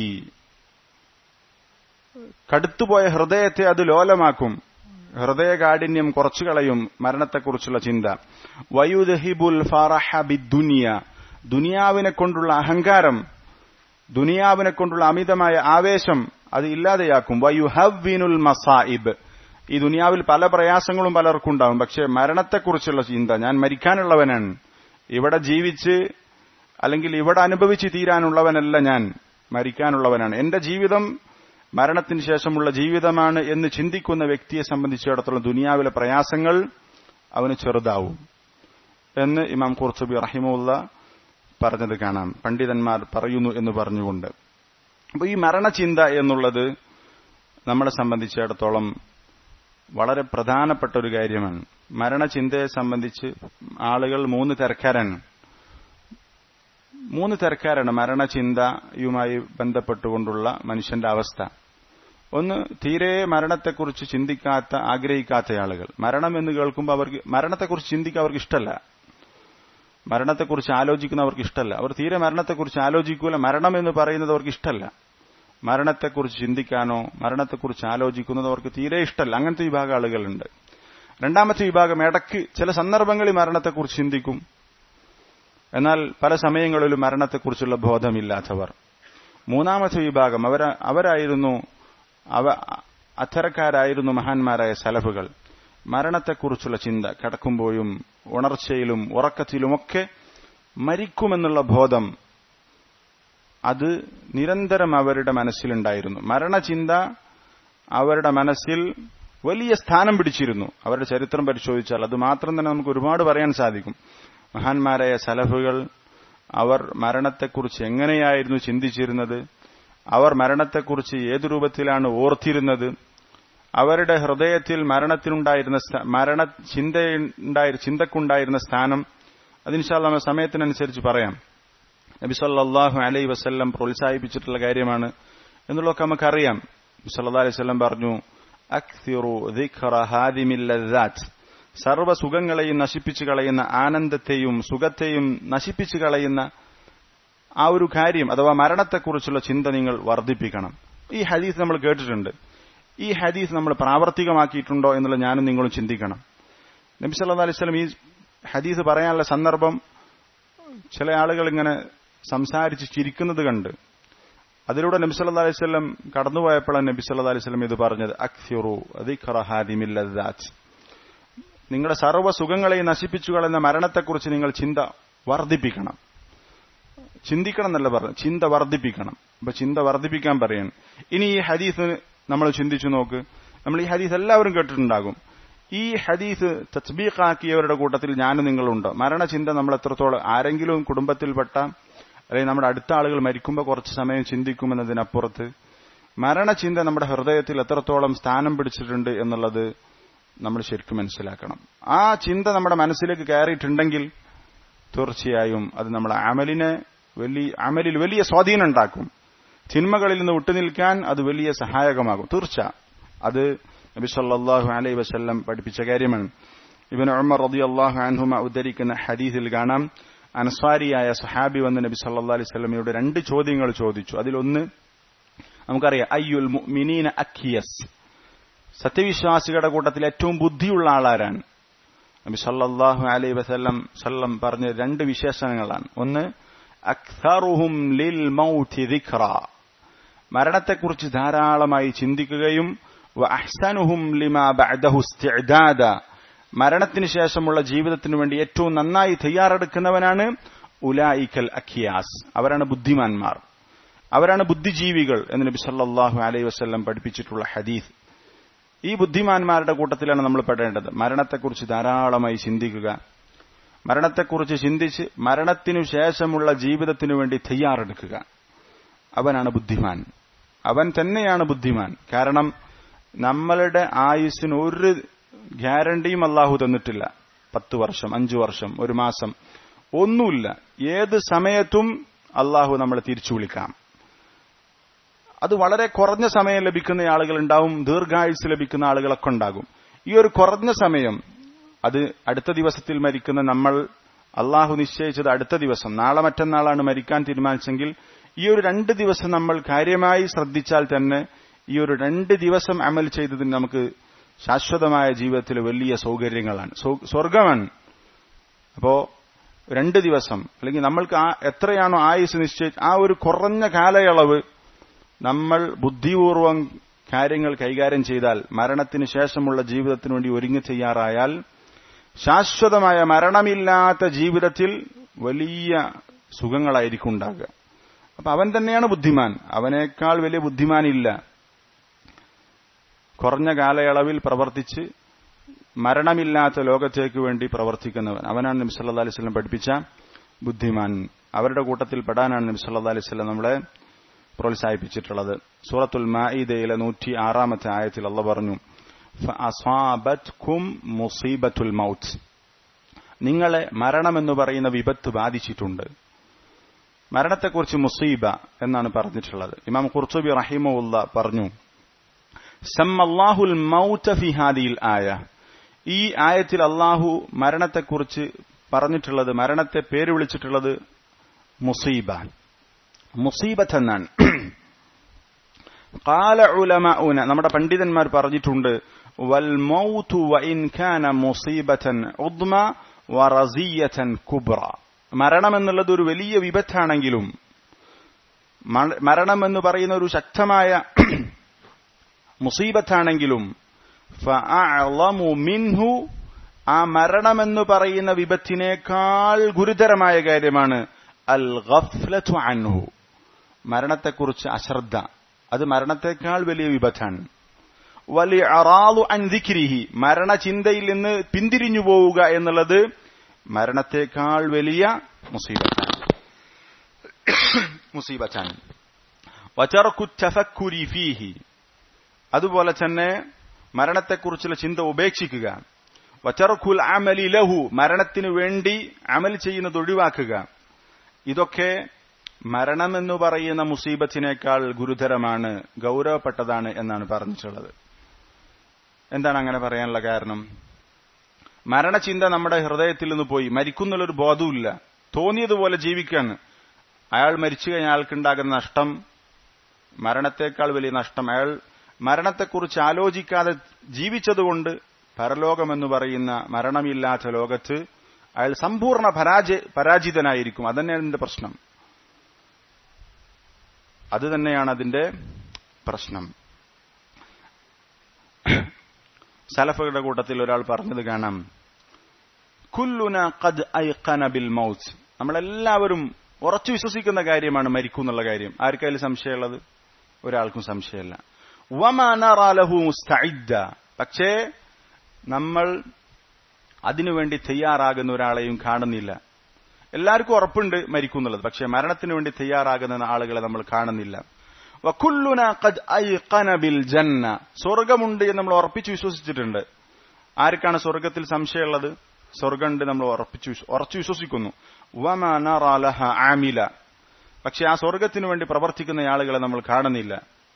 കടുത്തുപോയ ഹൃദയത്തെ അത് ലോലമാക്കും ഹൃദയകാഠിന്യം കുറച്ചു കളയും മരണത്തെക്കുറിച്ചുള്ള ചിന്ത വയുദഹിബുൽ ഫറഹ ബിദ്ദുനിയ ദുനിയാവിനെ കൊണ്ടുള്ള അഹങ്കാരം ദുനിയാവിനെ കൊണ്ടുള്ള അമിതമായ ആവേശം അത് ഇല്ലാതെയാക്കും വയുഹവിനുൽ മസായിബ് ഈ ദുനിയാവിൽ പല പ്രയാസങ്ങളും പലർക്കും ഉണ്ടാവും പക്ഷെ മരണത്തെക്കുറിച്ചുള്ള ചിന്ത ഞാൻ മരിക്കാനുള്ളവനാണ് ഇവിടെ ജീവിച്ച് അല്ലെങ്കിൽ ഇവിടെ അനുഭവിച്ച് തീരാനുള്ളവനല്ല ഞാൻ മരിക്കാനുള്ളവനാണ് എന്റെ ജീവിതം മരണത്തിന് ശേഷമുള്ള ജീവിതമാണ് എന്ന് ചിന്തിക്കുന്ന വ്യക്തിയെ സംബന്ധിച്ചിടത്തോളം ദുനിയാവിലെ പ്രയാസങ്ങൾ അവന് ചെറുതാവും എന്ന് ഇമാം ഖുർസുബി റഹിമുള്ള പറഞ്ഞത് കാണാം പണ്ഡിതന്മാർ പറയുന്നു എന്ന് പറഞ്ഞുകൊണ്ട് അപ്പോൾ ഈ മരണചിന്ത എന്നുള്ളത് നമ്മളെ സംബന്ധിച്ചിടത്തോളം വളരെ പ്രധാനപ്പെട്ട ഒരു കാര്യമാണ് മരണചിന്തയെ സംബന്ധിച്ച് ആളുകൾ മൂന്ന് തിരക്കാരാണ് മൂന്ന് തിരക്കാരാണ് മരണചിന്തയുമായി ബന്ധപ്പെട്ടുകൊണ്ടുള്ള മനുഷ്യന്റെ അവസ്ഥ ഒന്ന് തീരെ മരണത്തെക്കുറിച്ച് ചിന്തിക്കാത്ത ആഗ്രഹിക്കാത്ത ആളുകൾ മരണം എന്ന് കേൾക്കുമ്പോൾ അവർക്ക് മരണത്തെക്കുറിച്ച് ചിന്തിക്കാൻ അവർക്ക് ഇഷ്ടമല്ല മരണത്തെക്കുറിച്ച് ആലോചിക്കുന്നവർക്ക് ഇഷ്ടമല്ല അവർ തീരെ മരണത്തെക്കുറിച്ച് ആലോചിക്കൂല മരണം എന്ന് പറയുന്നത് അവർക്ക് ഇഷ്ടമല്ല മരണത്തെക്കുറിച്ച് ചിന്തിക്കാനോ മരണത്തെക്കുറിച്ച് ആലോചിക്കുന്നത് അവർക്ക് തീരെ ഇഷ്ടമല്ല അങ്ങനത്തെ വിഭാഗം ആളുകളുണ്ട് രണ്ടാമത്തെ വിഭാഗം ഇടയ്ക്ക് ചില സന്ദർഭങ്ങളിൽ മരണത്തെക്കുറിച്ച് ചിന്തിക്കും എന്നാൽ പല സമയങ്ങളിലും മരണത്തെക്കുറിച്ചുള്ള ബോധമില്ലാത്തവർ മൂന്നാമത്തെ വിഭാഗം അവര അവരായിരുന്നു അവ അത്തരക്കാരായിരുന്നു മഹാന്മാരായ സലഫുകൾ മരണത്തെക്കുറിച്ചുള്ള ചിന്ത കിടക്കുമ്പോഴും ഉണർച്ചയിലും ഉറക്കത്തിലുമൊക്കെ മരിക്കുമെന്നുള്ള ബോധം അത് നിരന്തരം അവരുടെ മനസ്സിലുണ്ടായിരുന്നു മരണചിന്ത അവരുടെ മനസ്സിൽ വലിയ സ്ഥാനം പിടിച്ചിരുന്നു അവരുടെ ചരിത്രം പരിശോധിച്ചാൽ അത് മാത്രം തന്നെ നമുക്ക് ഒരുപാട് പറയാൻ സാധിക്കും മഹാന്മാരായ സലഫുകൾ അവർ മരണത്തെക്കുറിച്ച് എങ്ങനെയായിരുന്നു ചിന്തിച്ചിരുന്നത് അവർ മരണത്തെക്കുറിച്ച് ഏതു രൂപത്തിലാണ് ഓർത്തിരുന്നത് അവരുടെ ഹൃദയത്തിൽ മരണത്തിനുണ്ടായിരുന്ന മരണ ചിന്തയുണ്ടായ ചിന്തക്കുണ്ടായിരുന്ന സ്ഥാനം അതിനുശാല സമയത്തിനനുസരിച്ച് പറയാം നബി സല്ലാഹു അലൈ വസ്ല്ലം പ്രോത്സാഹിപ്പിച്ചിട്ടുള്ള കാര്യമാണ് എന്നുള്ളതൊക്കെ നമുക്കറിയാം സല്ലാ അലൈഹി സ്വല്ലം പറഞ്ഞു അക്തിറു സർവ്വ സുഖങ്ങളെയും നശിപ്പിച്ചു കളയുന്ന ആനന്ദത്തെയും സുഖത്തെയും നശിപ്പിച്ചു കളയുന്ന ആ ഒരു കാര്യം അഥവാ മരണത്തെക്കുറിച്ചുള്ള ചിന്ത നിങ്ങൾ വർദ്ധിപ്പിക്കണം ഈ ഹദീസ് നമ്മൾ കേട്ടിട്ടുണ്ട് ഈ ഹദീസ് നമ്മൾ പ്രാവർത്തികമാക്കിയിട്ടുണ്ടോ എന്നുള്ള ഞാനും നിങ്ങളും ചിന്തിക്കണം നബി സല്ലാ അലൈഹി സ്വലം ഈ ഹദീസ് പറയാനുള്ള സന്ദർഭം ചില ആളുകൾ ഇങ്ങനെ സംസാരിച്ച് ചിരിക്കുന്നത് കണ്ട് അതിലൂടെ നബി സല്ലാ അലൈഹി സ്വലം കടന്നുപോയപ്പോഴാണ് നബി സല്ലാ അലൈഹി സ്വലം ഇത് പറഞ്ഞത് അക്സിറു അതിഖറാഹാദിമില്ലദാത്ത് നിങ്ങളുടെ സർവ്വ സുഖങ്ങളെയും നശിപ്പിച്ചു കളയുന്ന മരണത്തെക്കുറിച്ച് നിങ്ങൾ ചിന്ത വർദ്ധിപ്പിക്കണം ചിന്തിക്കണം എന്നല്ല പറഞ്ഞു ചിന്ത വർദ്ധിപ്പിക്കണം അപ്പൊ ചിന്ത വർദ്ധിപ്പിക്കാൻ പറയാൻ ഇനി ഈ ഹദീസ് നമ്മൾ ചിന്തിച്ചു നോക്ക് നമ്മൾ ഈ ഹദീസ് എല്ലാവരും കേട്ടിട്ടുണ്ടാകും ഈ ഹദീസ് തസ്ബീഖാക്കിയവരുടെ കൂട്ടത്തിൽ ഞാനും നിങ്ങളുണ്ട് മരണചിന്ത നമ്മൾ എത്രത്തോളം ആരെങ്കിലും കുടുംബത്തിൽപ്പെട്ട അല്ലെങ്കിൽ നമ്മുടെ അടുത്ത ആളുകൾ മരിക്കുമ്പോൾ കുറച്ച് സമയം ചിന്തിക്കുമെന്നതിനപ്പുറത്ത് മരണചിന്ത നമ്മുടെ ഹൃദയത്തിൽ എത്രത്തോളം സ്ഥാനം പിടിച്ചിട്ടുണ്ട് എന്നുള്ളത് നമ്മൾ ശരിക്കും മനസ്സിലാക്കണം ആ ചിന്ത നമ്മുടെ മനസ്സിലേക്ക് കയറിയിട്ടുണ്ടെങ്കിൽ തീർച്ചയായും അത് നമ്മുടെ അമലിനെ വലിയ അമലിൽ വലിയ സ്വാധീനം ഉണ്ടാക്കും തിന്മകളിൽ നിന്ന് വിട്ടുനിൽക്കാൻ അത് വലിയ സഹായകമാകും തീർച്ച അത് നബി സല്ലാഹു അലൈ വസ്ല്ലം പഠിപ്പിച്ച കാര്യമാണ് ഇവൻ ഉമർ റതി അള്ളാഹു അൻഹുമ ഉദ്ധരിക്കുന്ന ഹദീസിൽ കാണാം അൻസാരിയായ സഹാബി വന്ന് നബി സല്ലാ അലൈഹി സ്വലമയോട് രണ്ട് ചോദ്യങ്ങൾ ചോദിച്ചു അതിലൊന്ന് നമുക്കറിയാം അയ്യുൽ മിനീന അക്കിയസ് സത്യവിശ്വാസികളുടെ കൂട്ടത്തിൽ ഏറ്റവും ബുദ്ധിയുള്ള ആളാരാണ് നബി സല്ലാഹു അലൈ വസല്ലം സല്ലം പറഞ്ഞ രണ്ട് വിശേഷണങ്ങളാണ് ഒന്ന് അക്സറുഹും ലിൽ മൗതി ദിക്റ മരണത്തെക്കുറിച്ച് ധാരാളമായി ചിന്തിക്കുകയും അഹ്സനുഹും ലിമ ബഅദഹു ഇസ്തിഅദാദ മരണത്തിന് ശേഷമുള്ള ജീവിതത്തിന് വേണ്ടി ഏറ്റവും നന്നായി തയ്യാറെടുക്കുന്നവനാണ് ഉലായിക്കൽ അഖിയാസ് അവരാണ് ബുദ്ധിമാന്മാർ അവരാണ് ബുദ്ധിജീവികൾ എന്ന് നബി സല്ലല്ലാഹു അലൈഹി വസല്ലം പഠിപ്പിച്ചിട്ടുള്ള ഹദീസ് ഈ ബുദ്ധിമാന്മാരുടെ കൂട്ടത്തിലാണ് നമ്മൾ പെടേണ്ടത് മരണത്തെക്കുറിച്ച് ധാരാളമായി ചിന്തിക്കുക മരണത്തെക്കുറിച്ച് ചിന്തിച്ച് മരണത്തിനു ശേഷമുള്ള ജീവിതത്തിനു വേണ്ടി തയ്യാറെടുക്കുക അവനാണ് ബുദ്ധിമാൻ അവൻ തന്നെയാണ് ബുദ്ധിമാൻ കാരണം നമ്മളുടെ ആയുസ്സിന് ഒരു ഗ്യാരണ്ടിയും അള്ളാഹു തന്നിട്ടില്ല പത്ത് വർഷം അഞ്ചു വർഷം ഒരു മാസം ഒന്നുമില്ല ഏത് സമയത്തും അള്ളാഹു നമ്മളെ തിരിച്ചു വിളിക്കാം അത് വളരെ കുറഞ്ഞ സമയം ലഭിക്കുന്ന ആളുകൾ ഉണ്ടാവും ദീർഘായുസ് ലഭിക്കുന്ന ആളുകളൊക്കെ ഉണ്ടാകും ഈ ഒരു കുറഞ്ഞ സമയം അത് അടുത്ത ദിവസത്തിൽ മരിക്കുന്ന നമ്മൾ അള്ളാഹു നിശ്ചയിച്ചത് അടുത്ത ദിവസം നാളെ മറ്റന്നാളാണ് മരിക്കാൻ തീരുമാനിച്ചെങ്കിൽ ഈ ഒരു രണ്ട് ദിവസം നമ്മൾ കാര്യമായി ശ്രദ്ധിച്ചാൽ തന്നെ ഈ ഒരു രണ്ട് ദിവസം അമൽ ചെയ്തതിന് നമുക്ക് ശാശ്വതമായ ജീവിതത്തിൽ വലിയ സൗകര്യങ്ങളാണ് സ്വർഗമാണ് അപ്പോ രണ്ട് ദിവസം അല്ലെങ്കിൽ നമ്മൾക്ക് ആ എത്രയാണോ ആയുസ് നിശ്ചയിച്ച് ആ ഒരു കുറഞ്ഞ കാലയളവ് നമ്മൾ ബുദ്ധിപൂർവം കാര്യങ്ങൾ കൈകാര്യം ചെയ്താൽ മരണത്തിന് ശേഷമുള്ള ജീവിതത്തിനു വേണ്ടി ഒരുങ്ങി തയ്യാറായാൽ ശാശ്വതമായ മരണമില്ലാത്ത ജീവിതത്തിൽ വലിയ സുഖങ്ങളായിരിക്കും ഉണ്ടാകുക അപ്പൊ അവൻ തന്നെയാണ് ബുദ്ധിമാൻ അവനേക്കാൾ വലിയ ബുദ്ധിമാനില്ല കുറഞ്ഞ കാലയളവിൽ പ്രവർത്തിച്ച് മരണമില്ലാത്ത ലോകത്തേക്ക് വേണ്ടി പ്രവർത്തിക്കുന്നവൻ അവനാണ് നബി സല്ലാ അലൈഹി സ്വലം പഠിപ്പിച്ച ബുദ്ധിമാൻ അവരുടെ കൂട്ടത്തിൽ പെടാനാണ് നബി സല്ലാ അലൈഹി സ്വലം നമ്മളെ പ്രോത്സാഹിപ്പിച്ചിട്ടുള്ളത് സൂറത്തുൽ മാഇദയിലെ നൂറ്റി ആറാമത്തെ ആയത്തിൽ അള്ള പറഞ്ഞു മുസീബത്തുൽ മൗത്ത് നിങ്ങളെ മരണമെന്ന് പറയുന്ന വിപത്ത് ബാധിച്ചിട്ടുണ്ട് മരണത്തെക്കുറിച്ച് മുസീബ എന്നാണ് പറഞ്ഞിട്ടുള്ളത് ഇമാം ഖുർത്തുബി റഹിമുല്ല പറഞ്ഞു സമ്മല്ലാഹുൽ മൗത്ത ഫി ഹാദിയിൽ ആയ ഈ ആയത്തിൽ അള്ളാഹു മരണത്തെക്കുറിച്ച് പറഞ്ഞിട്ടുള്ളത് മരണത്തെ പേര് വിളിച്ചിട്ടുള്ളത് മുസീബ മുസീബത്ത് എന്നാണ് കാല ഉലമഉന നമ്മുടെ പണ്ഡിതന്മാർ പറഞ്ഞിട്ടുണ്ട് വൽ മൗതു വഇൻ കാന മുസീബത്തൻ ഉദ്മ വറസിയത്തൻ കുബ്ര മരണം എന്നുള്ളത് ഒരു വലിയ വിപത്താണെങ്കിലും മരണം എന്ന് പറയുന്ന ഒരു ശക്തമായ മുസീബത്താണെങ്കിലും മിൻഹു ആ മരണമെന്ന് പറയുന്ന വിപത്തിനേക്കാൾ ഗുരുതരമായ കാര്യമാണ് അൽ ഗഫ്ലത്തു അൻഹു മരണത്തെക്കുറിച്ച് അശ്രദ്ധ അത് മരണത്തെക്കാൾ വലിയ വിപത്താണ് വലി അറാദു അൻ ദിക്രിഹി മരണചിന്തയിൽ നിന്ന് പിന്തിരിഞ്ഞു പോവുക എന്നുള്ളത് മരണത്തെക്കാൾ വലിയ മുസീബത്താണ് മുസീബത്താണ് വചർക്കു തഫക്കുരി ഫീഹി അതുപോലെ തന്നെ മരണത്തെക്കുറിച്ചുള്ള ചിന്ത ഉപേക്ഷിക്കുക വചർക്കുൽ അമലി ലഹു മരണത്തിനു വേണ്ടി അമൽ ചെയ്യുന്നത് ഒഴിവാക്കുക ഇതൊക്കെ മരണമെന്ന് പറയുന്ന മുസീബത്തിനേക്കാൾ ഗുരുതരമാണ് ഗൗരവപ്പെട്ടതാണ് എന്നാണ് പറഞ്ഞിട്ടുള്ളത് എന്താണ് അങ്ങനെ പറയാനുള്ള കാരണം മരണചിന്ത നമ്മുടെ ഹൃദയത്തിൽ നിന്ന് പോയി മരിക്കുന്നുള്ളൊരു ബോധവുമില്ല തോന്നിയതുപോലെ ജീവിക്കാണ് അയാൾ മരിച്ചു കഴിഞ്ഞാൽ അയാൾക്കുണ്ടാകുന്ന നഷ്ടം മരണത്തെക്കാൾ വലിയ നഷ്ടം അയാൾ മരണത്തെക്കുറിച്ച് ആലോചിക്കാതെ ജീവിച്ചതുകൊണ്ട് പരലോകമെന്ന് പറയുന്ന മരണമില്ലാത്ത ലോകത്ത് അയാൾ സമ്പൂർണ്ണ പരാജ പരാജിതനായിരിക്കും അതന്നെയാണ് അതിന്റെ പ്രശ്നം അത് തന്നെയാണ് അതിന്റെ പ്രശ്നം സലഫയുടെ കൂട്ടത്തിൽ ഒരാൾ പറഞ്ഞത് കാണാം കുല്ലുന ഖദ് ഐഖന ബിൽ മൗത്ത് നമ്മളെല്ലാവരും ഉറച്ചു വിശ്വസിക്കുന്ന കാര്യമാണ് മരിക്കും എന്നുള്ള കാര്യം ആർക്കായാലും സംശയമുള്ളത് ഒരാൾക്കും സംശയമല്ല വമാനറാലഹു മുസ്തഇദ്ദ പക്ഷേ നമ്മൾ അതിനുവേണ്ടി തയ്യാറാകുന്ന ഒരാളെയും കാണുന്നില്ല എല്ലാവർക്കും ഉറപ്പുണ്ട് മരിക്കും എന്നുള്ളത് പക്ഷേ മരണത്തിന് വേണ്ടി തയ്യാറാകുന്ന ആളുകളെ നമ്മൾ കാണുന്നില്ല വക്കുല്ലുന ഖദ് ഐഖന ബിൽ ജന്ന സ്വർഗമുണ്ട് എന്ന് നമ്മൾ ഉറപ്പിച്ചു വിശ്വസിച്ചിട്ടുണ്ട് ആർക്കാണ് സ്വർഗത്തിൽ സംശയമുള്ളത് സ്വർഗമുണ്ട് നമ്മൾ ഉറപ്പിച്ചു ഉറച്ചു വിശ്വസിക്കുന്നു വമനറാലഹ ആമില പക്ഷെ ആ സ്വർഗത്തിനു വേണ്ടി പ്രവർത്തിക്കുന്ന ആളുകളെ നമ്മൾ കാണുന്നില്ല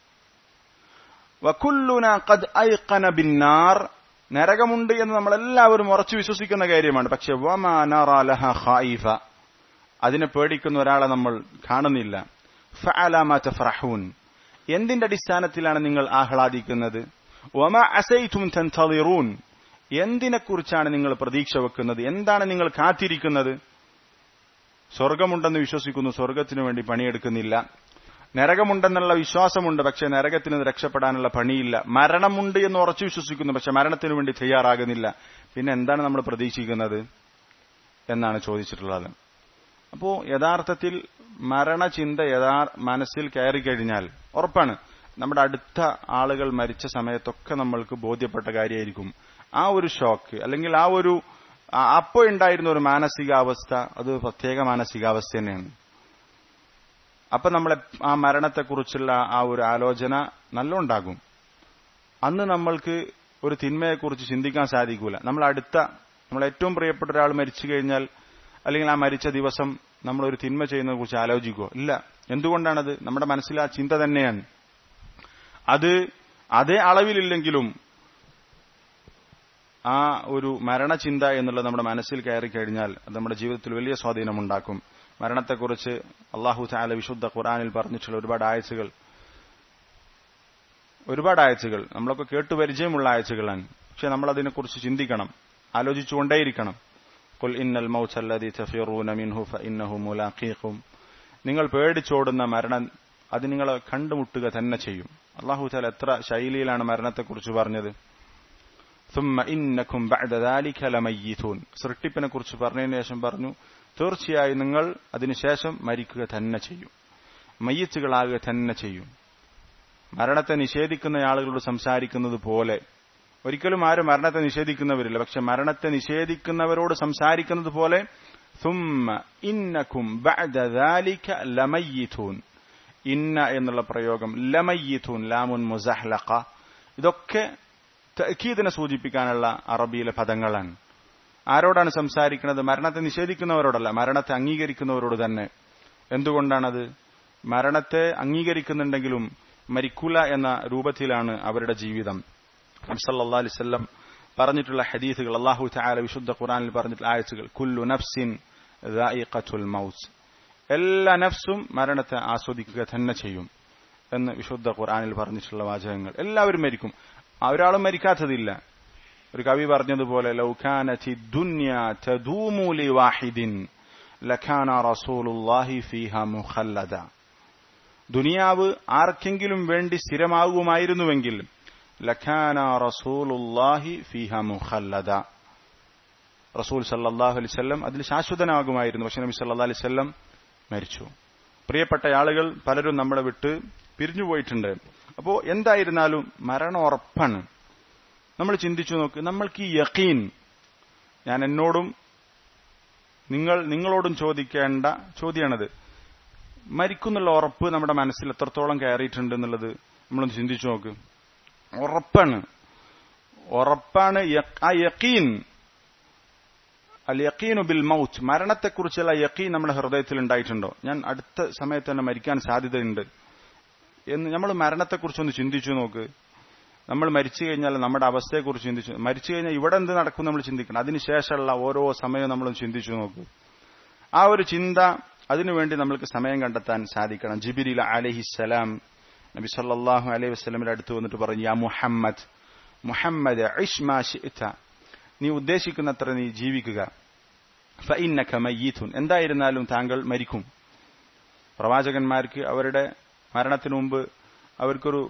വക്കുല്ലുന ഖദ് ഐഖന ബിന്നാർ നരകമുണ്ട് എന്ന് നമ്മളെല്ലാവരും ഉറച്ചു വിശ്വസിക്കുന്ന കാര്യമാണ് പക്ഷെ വമാനറാലഹ ഖായിഫ അതിനെ പേടിക്കുന്ന ഒരാളെ നമ്മൾ കാണുന്നില്ല ഫഅലാമ തഫറഹൂൻ എന്തിന്റെ അടിസ്ഥാനത്തിലാണ് നിങ്ങൾ ആഹ്ലാദിക്കുന്നത് വമ അസൈതും തൻതളിറൂൻ എന്തിനെക്കുറിച്ചാണ് നിങ്ങൾ പ്രതീക്ഷ വെക്കുന്നത് എന്താണ് നിങ്ങൾ കാത്തിരിക്കുന്നത് സ്വർഗമുണ്ടെന്ന് വിശ്വസിക്കുന്നു സ്വർഗത്തിനു വേണ്ടി പണിയെടുക്കുന്നില്ല നരകമുണ്ടെന്നുള്ള വിശ്വാസമുണ്ട് പക്ഷെ നരകത്തിന് രക്ഷപ്പെടാനുള്ള പണിയില്ല മരണമുണ്ട് എന്ന് ഉറച്ചു വിശ്വസിക്കുന്നു പക്ഷെ മരണത്തിനു വേണ്ടി തയ്യാറാകുന്നില്ല പിന്നെ എന്താണ് നമ്മൾ പ്രതീക്ഷിക്കുന്നത് എന്നാണ് ചോദിച്ചിട്ടുള്ളത് അപ്പോ യഥാർത്ഥത്തിൽ മരണചിന്ത യഥാ മനസ്സിൽ കയറി കഴിഞ്ഞാൽ ഉറപ്പാണ് നമ്മുടെ അടുത്ത ആളുകൾ മരിച്ച സമയത്തൊക്കെ നമ്മൾക്ക് ബോധ്യപ്പെട്ട കാര്യമായിരിക്കും ആ ഒരു ഷോക്ക് അല്ലെങ്കിൽ ആ ഒരു അപ്പോൾ ഉണ്ടായിരുന്ന ഒരു മാനസികാവസ്ഥ അത് പ്രത്യേക മാനസികാവസ്ഥ തന്നെയാണ് അപ്പൊ നമ്മളെ ആ മരണത്തെക്കുറിച്ചുള്ള ആ ഒരു ആലോചന നല്ല ഉണ്ടാകും അന്ന് നമ്മൾക്ക് ഒരു തിന്മയെക്കുറിച്ച് ചിന്തിക്കാൻ സാധിക്കൂല നമ്മൾ അടുത്ത നമ്മൾ ഏറ്റവും പ്രിയപ്പെട്ട ഒരാൾ മരിച്ചു കഴിഞ്ഞാൽ അല്ലെങ്കിൽ ആ മരിച്ച ദിവസം നമ്മൾ ഒരു തിന്മ ചെയ്യുന്നതിനെ കുറിച്ച് ആലോചിക്കുമോ ഇല്ല എന്തുകൊണ്ടാണത് നമ്മുടെ മനസ്സിൽ ആ ചിന്ത തന്നെയാണ് അത് അതേ അളവിലില്ലെങ്കിലും ആ ഒരു മരണചിന്ത എന്നുള്ളത് നമ്മുടെ മനസ്സിൽ കയറി കഴിഞ്ഞാൽ അത് നമ്മുടെ ജീവിതത്തിൽ വലിയ സ്വാധീനമുണ്ടാക്കും മരണത്തെക്കുറിച്ച് അള്ളാഹു താല വിശുദ്ധ ഖുറാനിൽ പറഞ്ഞിട്ടുള്ള ഒരുപാട് ആയച്ചുകൾ ഒരുപാട് ആയച്ചുകൾ നമ്മളൊക്കെ കേട്ടു പരിചയമുള്ള ആയച്ചുകളാണ് പക്ഷെ നമ്മൾ അതിനെക്കുറിച്ച് ചിന്തിക്കണം ആലോചിച്ചുകൊണ്ടേയിരിക്കണം കുൽ ഇന്നൽ മൗസല്ലദി തഫിറൂന മിൻഹു ഫഇന്നഹു മുലാഖീഖും നിങ്ങൾ പേടിച്ചോടുന്ന മരണം അത് നിങ്ങളെ കണ്ടുമുട്ടുക തന്നെ ചെയ്യും അള്ളാഹു താല എത്ര ശൈലിയിലാണ് മരണത്തെക്കുറിച്ച് പറഞ്ഞത് ثم إنكم بعد ذلك لميتون സൃഷ്ടിപ്പിനെ കുറിച്ച് പറഞ്ഞതിന് ശേഷം പറഞ്ഞു തീർച്ചയായും നിങ്ങൾ അതിനുശേഷം മരിക്കുക തന്നെ ചെയ്യും മയ്യത്തുകളാകുക തന്നെ ചെയ്യും മരണത്തെ നിഷേധിക്കുന്ന ആളുകളോട് സംസാരിക്കുന്നത് പോലെ ഒരിക്കലും ആരും മരണത്തെ നിഷേധിക്കുന്നവരില്ല പക്ഷെ മരണത്തെ നിഷേധിക്കുന്നവരോട് സംസാരിക്കുന്നത് പോലെ ثم إنكم بعد ذلك لميتون ഇന്ന എന്നുള്ള പ്രയോഗം ലമയ്യീഥൂൻ ലാമുൻ മുസഹ്ലഖ ഇതൊക്കെ തക്കീദിനെ സൂചിപ്പിക്കാനുള്ള അറബിയിലെ പദങ്ങളാണ് ആരോടാണ് സംസാരിക്കുന്നത് മരണത്തെ നിഷേധിക്കുന്നവരോടല്ല മരണത്തെ അംഗീകരിക്കുന്നവരോട് തന്നെ എന്തുകൊണ്ടാണത് മരണത്തെ അംഗീകരിക്കുന്നുണ്ടെങ്കിലും മരിക്കൂല എന്ന രൂപത്തിലാണ് അവരുടെ ജീവിതം അബ്സല്ലാ അലിസ്ല്ലം പറഞ്ഞിട്ടുള്ള ഹദീസുകൾ അള്ളാഹു ചാല വിശുദ്ധ ഖുറാനിൽ പറഞ്ഞിട്ടുള്ള ആയത്തുകൾ കുല്ലു നഫ്സിൻ മൗസ് എല്ലാ നഫ്സും മരണത്തെ ആസ്വദിക്കുക തന്നെ ചെയ്യും എന്ന് വിശുദ്ധ ഖുറാനിൽ പറഞ്ഞിട്ടുള്ള വാചകങ്ങൾ എല്ലാവരും മരിക്കും ഒരാളും മരിക്കാത്തതില്ല ഒരു കവി പറഞ്ഞതുപോലെ ലൗഖാനത്തി ദുന്യ തദൂമൂലി വാഹിദിൻ ലഖാന റസൂലുല്ലാഹി ഫീഹ മുഖല്ലദ ദുനിയാവ് ആർക്കെങ്കിലും വേണ്ടി സ്ഥിരമാകുമായിരുന്നുവെങ്കിൽ ലഖാന റസൂലുല്ലാഹി ഫീഹ മുഖല്ലദ റസൂൽ സല്ലാഹു അലൈവല്ലം അതിൽ ശാശ്വതനാകുമായിരുന്നു പക്ഷെ നബി സല്ലാ അലൈവല്ലം മരിച്ചു പ്രിയപ്പെട്ട ആളുകൾ പലരും നമ്മളെ വിട്ട് പിരിഞ്ഞു പോയിട്ടുണ്ട് അപ്പോ എന്തായിരുന്നാലും മരണം ഉറപ്പാണ് നമ്മൾ ചിന്തിച്ചു നോക്ക് നമ്മൾക്ക് ഈ യക്കീൻ ഞാൻ എന്നോടും നിങ്ങൾ നിങ്ങളോടും ചോദിക്കേണ്ട ചോദ്യമാണത് മരിക്കുന്നുള്ള ഉറപ്പ് നമ്മുടെ മനസ്സിൽ എത്രത്തോളം കയറിയിട്ടുണ്ട് എന്നുള്ളത് നമ്മളൊന്ന് ചിന്തിച്ചു നോക്ക് ഉറപ്പാണ് ഉറപ്പാണ് ആ യക്കീൻ അൽ യക്കീനു ബിൽ മൗത്ത് മരണത്തെക്കുറിച്ചുള്ള യക്കീൻ നമ്മുടെ ഹൃദയത്തിൽ ഉണ്ടായിട്ടുണ്ടോ ഞാൻ അടുത്ത സമയത്ത് തന്നെ മരിക്കാൻ സാധ്യതയുണ്ട് എന്ന് നമ്മൾ മരണത്തെക്കുറിച്ചൊന്ന് ചിന്തിച്ചു നോക്ക് നമ്മൾ മരിച്ചു കഴിഞ്ഞാൽ നമ്മുടെ അവസ്ഥയെക്കുറിച്ച് ചിന്തിച്ചു മരിച്ചു കഴിഞ്ഞാൽ ഇവിടെ എന്ത് നടക്കും നമ്മൾ ചിന്തിക്കണം അതിനുശേഷമുള്ള ഓരോ സമയവും നമ്മൾ ചിന്തിച്ചു നോക്കൂ ആ ഒരു ചിന്ത അതിനുവേണ്ടി നമ്മൾക്ക് സമയം കണ്ടെത്താൻ സാധിക്കണം ജിബിരിൽ അലഹിസലാം നബി സല്ലാഹു അലൈഹി വസ്ലമിന്റെ അടുത്ത് വന്നിട്ട് പറഞ്ഞു യാ മുഹമ്മദ് മുഹമ്മദ് ഇഷ്മാ ഷിഅ്ത നീ ഉദ്ദേശിക്കുന്നത്ര നീ ജീവിക്കുക ഫഇന്നക മയ്യീതുൻ എന്തായിരുന്നാലും താങ്കൾ മരിക്കും പ്രവാചകന്മാർക്ക് അവരുടെ മരണത്തിനു മുമ്പ് അവർക്കൊരു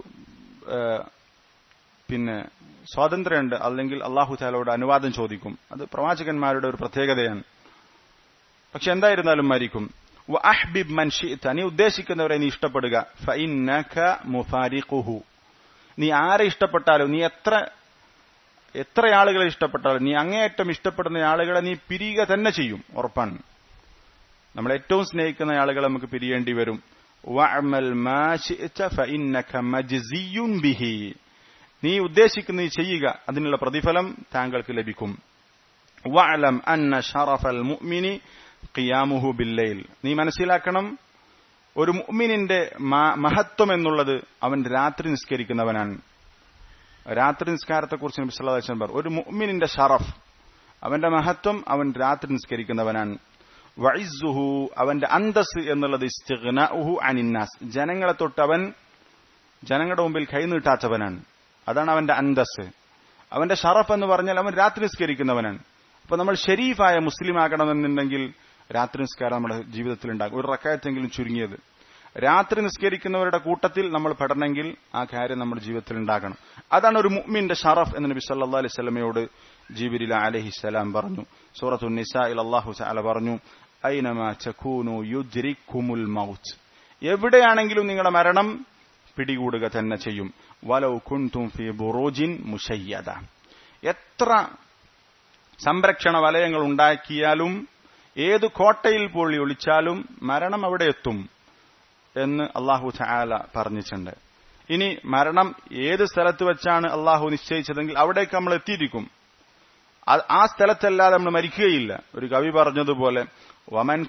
പിന്നെ സ്വാതന്ത്ര്യമുണ്ട് അല്ലെങ്കിൽ അള്ളാഹു താലോട് അനുവാദം ചോദിക്കും അത് പ്രവാചകന്മാരുടെ ഒരു പ്രത്യേകതയാണ് പക്ഷെ എന്തായിരുന്നാലും മരിക്കും അഹ്ബിബ് മൻഷിത്ത നീ ഉദ്ദേശിക്കുന്നവരെ നീ ഇഷ്ടപ്പെടുക ഫഇന്നക മുഫാരിഖുഹു നീ ആരെ ഇഷ്ടപ്പെട്ടാലും നീ എത്ര എത്ര ആളുകളെ ഇഷ്ടപ്പെട്ടാലും നീ അങ്ങേയറ്റം ഇഷ്ടപ്പെടുന്ന ആളുകളെ നീ പിരിയുക തന്നെ ചെയ്യും ഉറപ്പാണ് നമ്മൾ ഏറ്റവും സ്നേഹിക്കുന്ന ആളുകളെ നമുക്ക് പിരിയേണ്ടി വരും വഅമൽ മാ ശിഅത ഫഇന്നക മജ്സിയുൻ ബിഹി നീ ഉദ്ദേശിക്കുന്ന ചെയ്യുക അതിനുള്ള പ്രതിഫലം താങ്കൾക്ക് ലഭിക്കും വഅലം അന്ന ഷറഫൽ മുഅ്മിനി ഖിയാമുഹു ബില്ലൈൽ നീ മനസ്സിലാക്കണം ഒരു മുഅ്മിനിന്റെ മഹത്വം എന്നുള്ളത് അവൻ രാത്രി നിസ്കരിക്കുന്നവനാണ് രാത്രി നിസ്കാരത്തെക്കുറിച്ച് നബി സല്ലല്ലാഹു അലൈഹി വസല്ലം പറഞ്ഞു ഒരു മുഅ്മിനിന്റെ ഷറഫ് അവന്റെ മഹത്വം അവൻ രാത്രി നിസ്കരിക്കുന്നവനാണ് വഇസ്സുഹു അവന്റെ അന്തസ് എന്നുള്ളത് ഇസ്തിഗ്നാഉഹു അനിന്നാസ് ജനങ്ങളെ തൊട്ട് അവൻ ജനങ്ങളുടെ മുമ്പിൽ കൈനീട്ടാത്തവനാണ് അതാണ് അവന്റെ അന്തസ് അവന്റെ ഷറഫ് എന്ന് പറഞ്ഞാൽ അവൻ രാത്രി നിസ്കരിക്കുന്നവനാണ് അപ്പൊ നമ്മൾ ഷെരീഫായ മുസ്ലിം ആകണമെന്നുണ്ടെങ്കിൽ രാത്രി നിസ്കാരം നമ്മുടെ ജീവിതത്തിൽ ഉണ്ടാകും ഒരു റക്കായത്തെങ്കിലും ചുരുങ്ങിയത് രാത്രി നിസ്കരിക്കുന്നവരുടെ കൂട്ടത്തിൽ നമ്മൾ പെടണമെങ്കിൽ ആ കാര്യം നമ്മുടെ ജീവിതത്തിൽ ഉണ്ടാകണം അതാണ് ഒരു മുഅ്മിന്റെ ഷറഫ് എന്ന് നബി സല്ലല്ലാഹു അലൈഹി വസല്ലമയോട് ജിബിരിൽ അലൈഹിസ്സലാം പറഞ്ഞു സൂറത്തു നിസായിൽ അല്ലാഹു തആല പറഞ്ഞു ഐനമാ തകൂനു യുദ്രിക്കുമുൽ മൗത്ത് എവിടെയാണെങ്കിലും നിങ്ങളുടെ മരണം പിടികൂടുക തന്നെ ചെയ്യും വലൗ കുൻതും ഫി ബുറൂജിൻ മുശയ്യദ എത്ര സംരക്ഷണ വലയങ്ങൾ ഉണ്ടാക്കിയാലും ഏത് കോട്ടയിൽ പോളി ഒളിച്ചാലും മരണം അവിടെ എത്തും എന്ന് അള്ളാഹു ചായാല പറഞ്ഞിട്ടുണ്ട് ഇനി മരണം ഏത് സ്ഥലത്ത് വെച്ചാണ് അള്ളാഹു നിശ്ചയിച്ചതെങ്കിൽ അവിടേക്ക് നമ്മൾ എത്തിയിരിക്കും ആ സ്ഥലത്തല്ലാതെ നമ്മൾ മരിക്കുകയില്ല ഒരു കവി പറഞ്ഞതുപോലെ വമൻ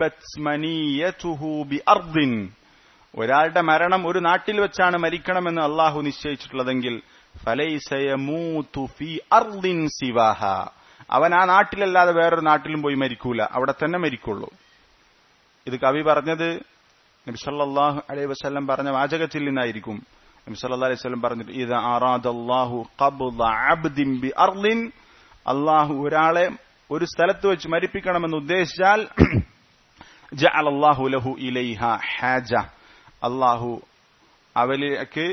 അർദിൻ ഒരാളുടെ മരണം ഒരു നാട്ടിൽ വെച്ചാണ് മരിക്കണമെന്ന് അള്ളാഹു നിശ്ചയിച്ചിട്ടുള്ളതെങ്കിൽ സിവാഹ അവൻ ആ നാട്ടിലല്ലാതെ വേറൊരു നാട്ടിലും പോയി മരിക്കൂല അവിടെ തന്നെ മരിക്കുള്ളൂ ഇത് കവി പറഞ്ഞത് നബിസല്ലാഹു അലൈഹി വസ്ലം പറഞ്ഞ വാചകത്തിൽ നിന്നായിരിക്കും നബിസല്ലാ അലൈഹി വസ്ലം പറഞ്ഞിട്ട് ഇത് ആറാദല്ലാഹു അള്ളാഹു ഒരാളെ ഒരു സ്ഥലത്ത് വെച്ച് മരിപ്പിക്കണമെന്ന് ഉദ്ദേശിച്ചാൽ അള്ളാഹു ലഹു ഇലൈഹ ഹാജ അള്ളാഹു അവലേക്ക്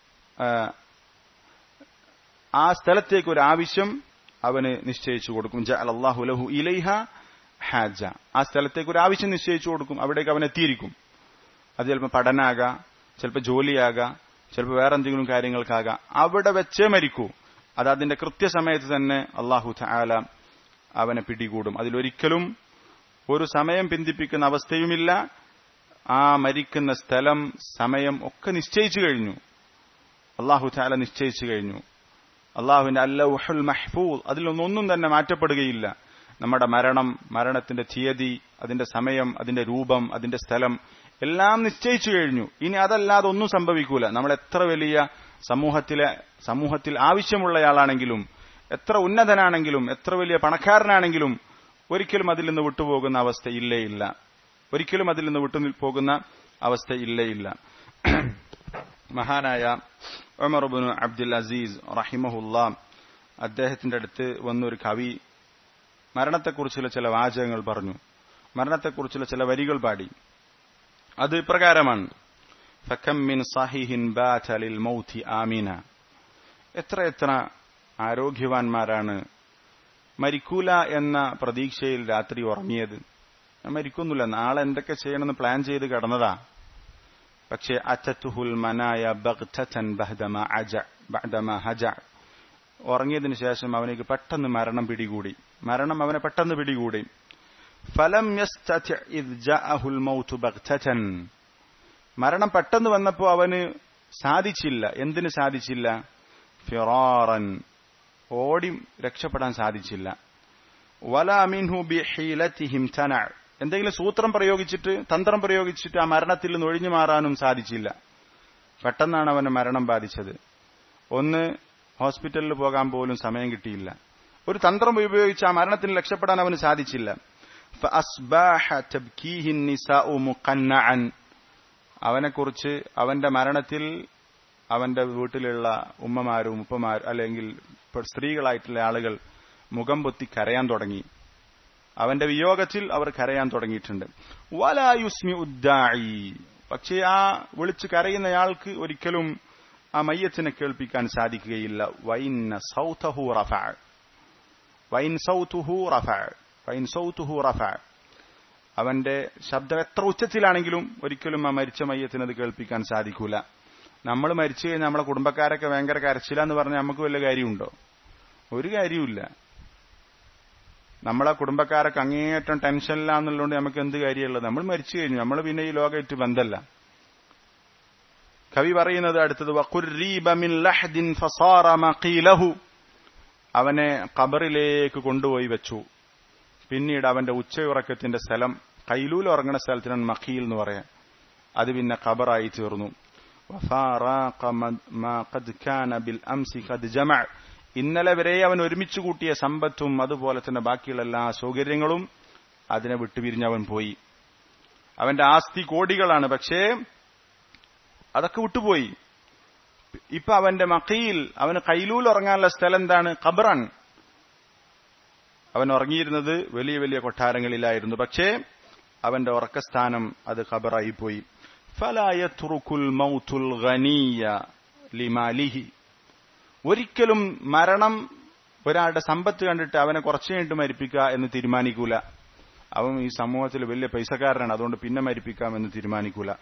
ആ സ്ഥലത്തേക്ക് ഒരു ആവശ്യം അവന് നിശ്ചയിച്ചു കൊടുക്കും അള്ളാഹു ലഹു ഇലൈഹ ഹാജ ആ സ്ഥലത്തേക്ക് ഒരു ആവശ്യം നിശ്ചയിച്ചു കൊടുക്കും അവിടേക്ക് അവൻ എത്തിയിരിക്കും അത് ചിലപ്പോൾ പഠനാകാം ചിലപ്പോൾ ജോലിയാകാം ചിലപ്പോൾ വേറെ എന്തെങ്കിലും കാര്യങ്ങൾക്കാകാം അവിടെ വെച്ചേ മരിക്കൂ അത് അതിന്റെ കൃത്യസമയത്ത് തന്നെ അള്ളാഹു താല അവനെ പിടികൂടും അതിലൊരിക്കലും ഒരു സമയം പിന്തിപ്പിക്കുന്ന അവസ്ഥയുമില്ല ആ മരിക്കുന്ന സ്ഥലം സമയം ഒക്കെ നിശ്ചയിച്ചു കഴിഞ്ഞു അള്ളാഹു താല നിശ്ചയിച്ചു കഴിഞ്ഞു അള്ളാഹുവിന്റെ അല്ലഹുൽ മഹ്ഫൂൽ അതിലൊന്നൊന്നും തന്നെ മാറ്റപ്പെടുകയില്ല നമ്മുടെ മരണം മരണത്തിന്റെ തീയതി അതിന്റെ സമയം അതിന്റെ രൂപം അതിന്റെ സ്ഥലം എല്ലാം നിശ്ചയിച്ചു കഴിഞ്ഞു ഇനി അതല്ലാതെ ഒന്നും സംഭവിക്കൂല നമ്മൾ എത്ര വലിയ സമൂഹത്തിലെ സമൂഹത്തിൽ ആവശ്യമുള്ളയാളാണെങ്കിലും എത്ര ഉന്നതനാണെങ്കിലും എത്ര വലിയ പണക്കാരനാണെങ്കിലും ഒരിക്കലും അതിൽ നിന്ന് വിട്ടുപോകുന്ന അവസ്ഥ ഇല്ലേ ഇല്ല ഒരിക്കലും അതിൽ നിന്ന് വിട്ടു പോകുന്ന അവസ്ഥ ഇല്ലേ ഇല്ല മഹാനായ ഉമർബുൻ അബ്ദുൽ അസീസ് റഹിമഹുല്ല അദ്ദേഹത്തിന്റെ അടുത്ത് വന്നൊരു കവി മരണത്തെക്കുറിച്ചുള്ള ചില വാചകങ്ങൾ പറഞ്ഞു മരണത്തെക്കുറിച്ചുള്ള ചില വരികൾ പാടി അത് ഇപ്രകാരമാണ് ഫക്കം മിൻ സഹിഹിൻ ബാറ്റലിൽ മൗത്തി ആമീന എത്ര എത്ര ആരോഗ്യവാന്മാരാണ് മരിക്കൂല എന്ന പ്രതീക്ഷയിൽ രാത്രി ഉറങ്ങിയത് ഞാൻ മരിക്കുന്നില്ല നാളെ എന്തൊക്കെ ചെയ്യണമെന്ന് പ്ലാൻ ചെയ്ത് കിടന്നതാ പക്ഷേ അറ്റത്തുഹുൽ മനായ ബഗ്തൻ ബഹ്ദമ അജ ബഹ്ദമ ഹജ ഉറങ്ങിയതിനു ശേഷം അവനേക്ക് പെട്ടെന്ന് മരണം പിടികൂടി മരണം അവനെ പെട്ടെന്ന് പിടികൂടി ഫലം മരണം പെട്ടെന്ന് വന്നപ്പോ അവന് സാധിച്ചില്ല എന്തിന് സാധിച്ചില്ല ഫിറാറൻ ഓടി രക്ഷപ്പെടാൻ സാധിച്ചില്ല വല മിൻഹു ബി ഹീലത്തിഹിം തന എന്തെങ്കിലും സൂത്രം പ്രയോഗിച്ചിട്ട് തന്ത്രം പ്രയോഗിച്ചിട്ട് ആ മരണത്തിൽ നിന്ന് ഒഴിഞ്ഞു മാറാനും സാധിച്ചില്ല പെട്ടെന്നാണ് അവന് മരണം ബാധിച്ചത് ഒന്ന് ഹോസ്പിറ്റലിൽ പോകാൻ പോലും സമയം കിട്ടിയില്ല ഒരു തന്ത്രം ഉപയോഗിച്ച് ആ മരണത്തിന് രക്ഷപ്പെടാൻ അവന് സാധിച്ചില്ല അവനെക്കുറിച്ച് അവന്റെ മരണത്തിൽ അവന്റെ വീട്ടിലുള്ള ഉമ്മമാരും ഉപ്പമാരും അല്ലെങ്കിൽ സ്ത്രീകളായിട്ടുള്ള ആളുകൾ മുഖം പൊത്തി കരയാൻ തുടങ്ങി അവന്റെ വിയോഗത്തിൽ അവർ കരയാൻ തുടങ്ങിയിട്ടുണ്ട് വലായുസ്മി ഉദ്ദായി പക്ഷേ ആ വിളിച്ചു കരയുന്നയാൾക്ക് ഒരിക്കലും ആ മയ്യത്തിനെ കേൾപ്പിക്കാൻ സാധിക്കുകയില്ല വൈന്ന സൗതഹു റഫ വൈൻ സൗതുഹു റഫ വൈൻ സൗതുഹു റഫ അവന്റെ ശബ്ദം എത്ര ഉച്ചത്തിലാണെങ്കിലും ഒരിക്കലും ആ മരിച്ച മയ്യത്തിന് അത് കേൾപ്പിക്കാൻ സാധിക്കൂല നമ്മൾ മരിച്ചു കഴിഞ്ഞാൽ നമ്മളെ കുടുംബക്കാരൊക്കെ ഭയങ്കര കരച്ചിലാന്ന് പറഞ്ഞാൽ നമുക്ക് വല്ല കാര്യമുണ്ടോ ഒരു കാര്യമില്ല നമ്മളെ കുടുംബക്കാരൊക്കെ അങ്ങേയറ്റം ടെൻഷനിലാന്നുള്ളതുകൊണ്ട് നമുക്ക് എന്ത് കാര്യമുള്ളത് നമ്മൾ മരിച്ചു കഴിഞ്ഞു നമ്മൾ പിന്നെ ഈ ലോകമായിട്ട് ബന്ധമല്ല കവി പറയുന്നത് അടുത്തത് അവനെ ഖബറിലേക്ക് കൊണ്ടുപോയി വെച്ചു പിന്നീട് അവന്റെ ഉച്ചയുറക്കത്തിന്റെ സ്ഥലം കൈലൂൽ ഉറങ്ങുന്ന സ്ഥലത്തിനാണ് മഖീൽ എന്ന് പറയാം അത് പിന്നെ ഖബറായി തീർന്നു ഇന്നലെ വരെ അവൻ ഒരുമിച്ച് കൂട്ടിയ സമ്പത്തും അതുപോലെ തന്നെ ബാക്കിയുള്ള എല്ലാ സൗകര്യങ്ങളും അതിനെ വിട്ടുപിരിഞ്ഞ് അവൻ പോയി അവന്റെ ആസ്തി കോടികളാണ് പക്ഷേ അതൊക്കെ വിട്ടുപോയി ഇപ്പൊ അവന്റെ മക്കയിൽ അവന് കൈലൂൽ ഉറങ്ങാനുള്ള സ്ഥലം എന്താണ് ഖബറാണ് അവൻ ഉറങ്ങിയിരുന്നത് വലിയ വലിയ കൊട്ടാരങ്ങളിലായിരുന്നു പക്ഷേ അവന്റെ ഉറക്കസ്ഥാനം അത് ഖബറായി പോയി ഫലായത്തുറുക്കുൽ മൗത്തുൽ ഖനീയ ലിമാലിഹി ഒരിക്കലും മരണം ഒരാളുടെ സമ്പത്ത് കണ്ടിട്ട് അവനെ കുറച്ചു കഴിഞ്ഞിട്ട് മരിപ്പിക്കുക എന്ന് തീരുമാനിക്കൂല അവൻ ഈ സമൂഹത്തിൽ വലിയ പൈസക്കാരനാണ് അതുകൊണ്ട് പിന്നെ മരിപ്പിക്കാം എന്ന് തീരുമാനിക്കൂല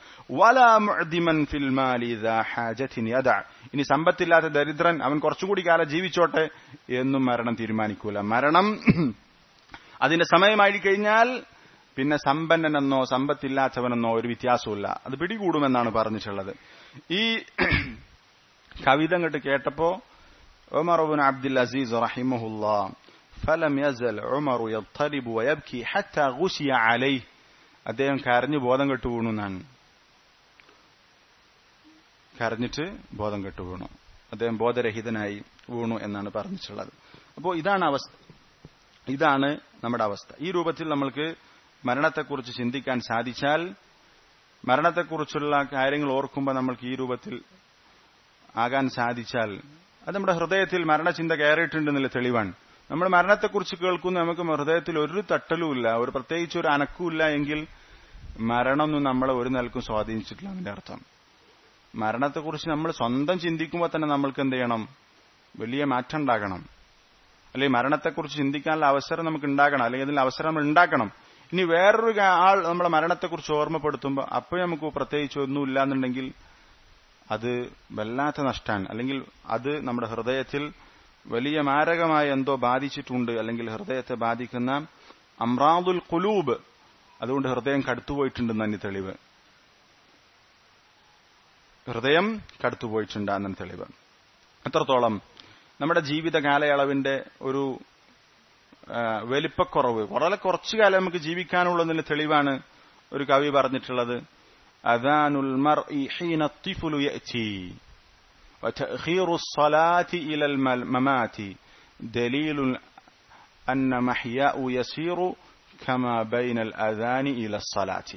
ഇനി സമ്പത്തില്ലാത്ത ദരിദ്രൻ അവൻ കുറച്ചുകൂടി കാലം ജീവിച്ചോട്ടെ എന്നും മരണം തീരുമാനിക്കൂല മരണം അതിന്റെ സമയമായി കഴിഞ്ഞാൽ പിന്നെ സമ്പന്നനെന്നോ സമ്പത്തില്ലാത്തവനെന്നോ ഒരു വ്യത്യാസമില്ല അത് പിടികൂടുമെന്നാണ് പറഞ്ഞിട്ടുള്ളത് ഈ കവിത അങ്ങോട്ട് കേട്ടപ്പോ ഉമർബുൻ അബ്ദുൽ അസീസ് റഹിമഹുല്ലാ فلم يزل عمر يضطرب ويبكي حتى غشي عليه അദ്ദേഹം കരഞ്ഞു ബോധം കെട്ടു വീണു എന്നാണ് കരഞ്ഞിട്ട് ബോധം കെട്ടു വീണു അദ്ദേഹം ബോധരഹിതനായി വീണു എന്നാണ് പറഞ്ഞിട്ടുള്ളത് അപ്പോൾ ഇതാണ് അവസ്ഥ ഇതാണ് നമ്മുടെ അവസ്ഥ ഈ രൂപത്തിൽ നമ്മൾക്ക് മരണത്തെക്കുറിച്ച് ചിന്തിക്കാൻ സാധിച്ചാൽ മരണത്തെക്കുറിച്ചുള്ള കാര്യങ്ങൾ ഓർക്കുമ്പോൾ നമ്മൾക്ക് ഈ രൂപത്തിൽ ആകാൻ സാധിച്ചാൽ അത് നമ്മുടെ ഹൃദയത്തിൽ മരണചിന്ത കയറിയിട്ടുണ്ടെന്നുള്ള തെളിവാണ് നമ്മൾ മരണത്തെക്കുറിച്ച് കേൾക്കുന്ന നമുക്ക് ഹൃദയത്തിൽ ഒരു തട്ടലുമില്ല ഒരു പ്രത്യേകിച്ച് ഒരു അനക്കുമില്ല എങ്കിൽ മരണമൊന്നും നമ്മളെ ഒരു നിലക്കും സ്വാധീനിച്ചിട്ടില്ല അതിന്റെ അർത്ഥം മരണത്തെക്കുറിച്ച് നമ്മൾ സ്വന്തം ചിന്തിക്കുമ്പോൾ തന്നെ നമ്മൾക്ക് എന്ത് ചെയ്യണം വലിയ മാറ്റം ഉണ്ടാകണം അല്ലെങ്കിൽ മരണത്തെക്കുറിച്ച് ചിന്തിക്കാനുള്ള അവസരം നമുക്ക് ഉണ്ടാകണം അല്ലെങ്കിൽ അതിന് അവസരം നമ്മൾ ഉണ്ടാക്കണം ഇനി വേറൊരു ആൾ നമ്മളെ മരണത്തെക്കുറിച്ച് ഓർമ്മപ്പെടുത്തുമ്പോൾ അപ്പോൾ നമുക്ക് പ്രത്യേകിച്ച് ഒന്നുമില്ല എന്നുണ്ടെങ്കിൽ അത് വല്ലാത്ത നഷ്ടാൻ അല്ലെങ്കിൽ അത് നമ്മുടെ ഹൃദയത്തിൽ വലിയ മാരകമായ എന്തോ ബാധിച്ചിട്ടുണ്ട് അല്ലെങ്കിൽ ഹൃദയത്തെ ബാധിക്കുന്ന അമ്രാദുൽ കുലൂബ് അതുകൊണ്ട് ഹൃദയം കടുത്തുപോയിട്ടുണ്ടെന്ന് തന്നെ തെളിവ് ഹൃദയം കടുത്തുപോയിട്ടുണ്ട് എന്ന തെളിവ് എത്രത്തോളം നമ്മുടെ ജീവിത കാലയളവിന്റെ ഒരു വലിപ്പക്കുറവ് വളരെ കുറച്ചു കാലം നമുക്ക് ജീവിക്കാനുള്ളതിന് തെളിവാണ് ഒരു കവി പറഞ്ഞിട്ടുള്ളത് അദാനുൽ മർഇ ഹീന الطفل يأتي وتأخير الصلاة إلى الممات دليل أن محياء يسير كما بين الأذان إلى الصلاة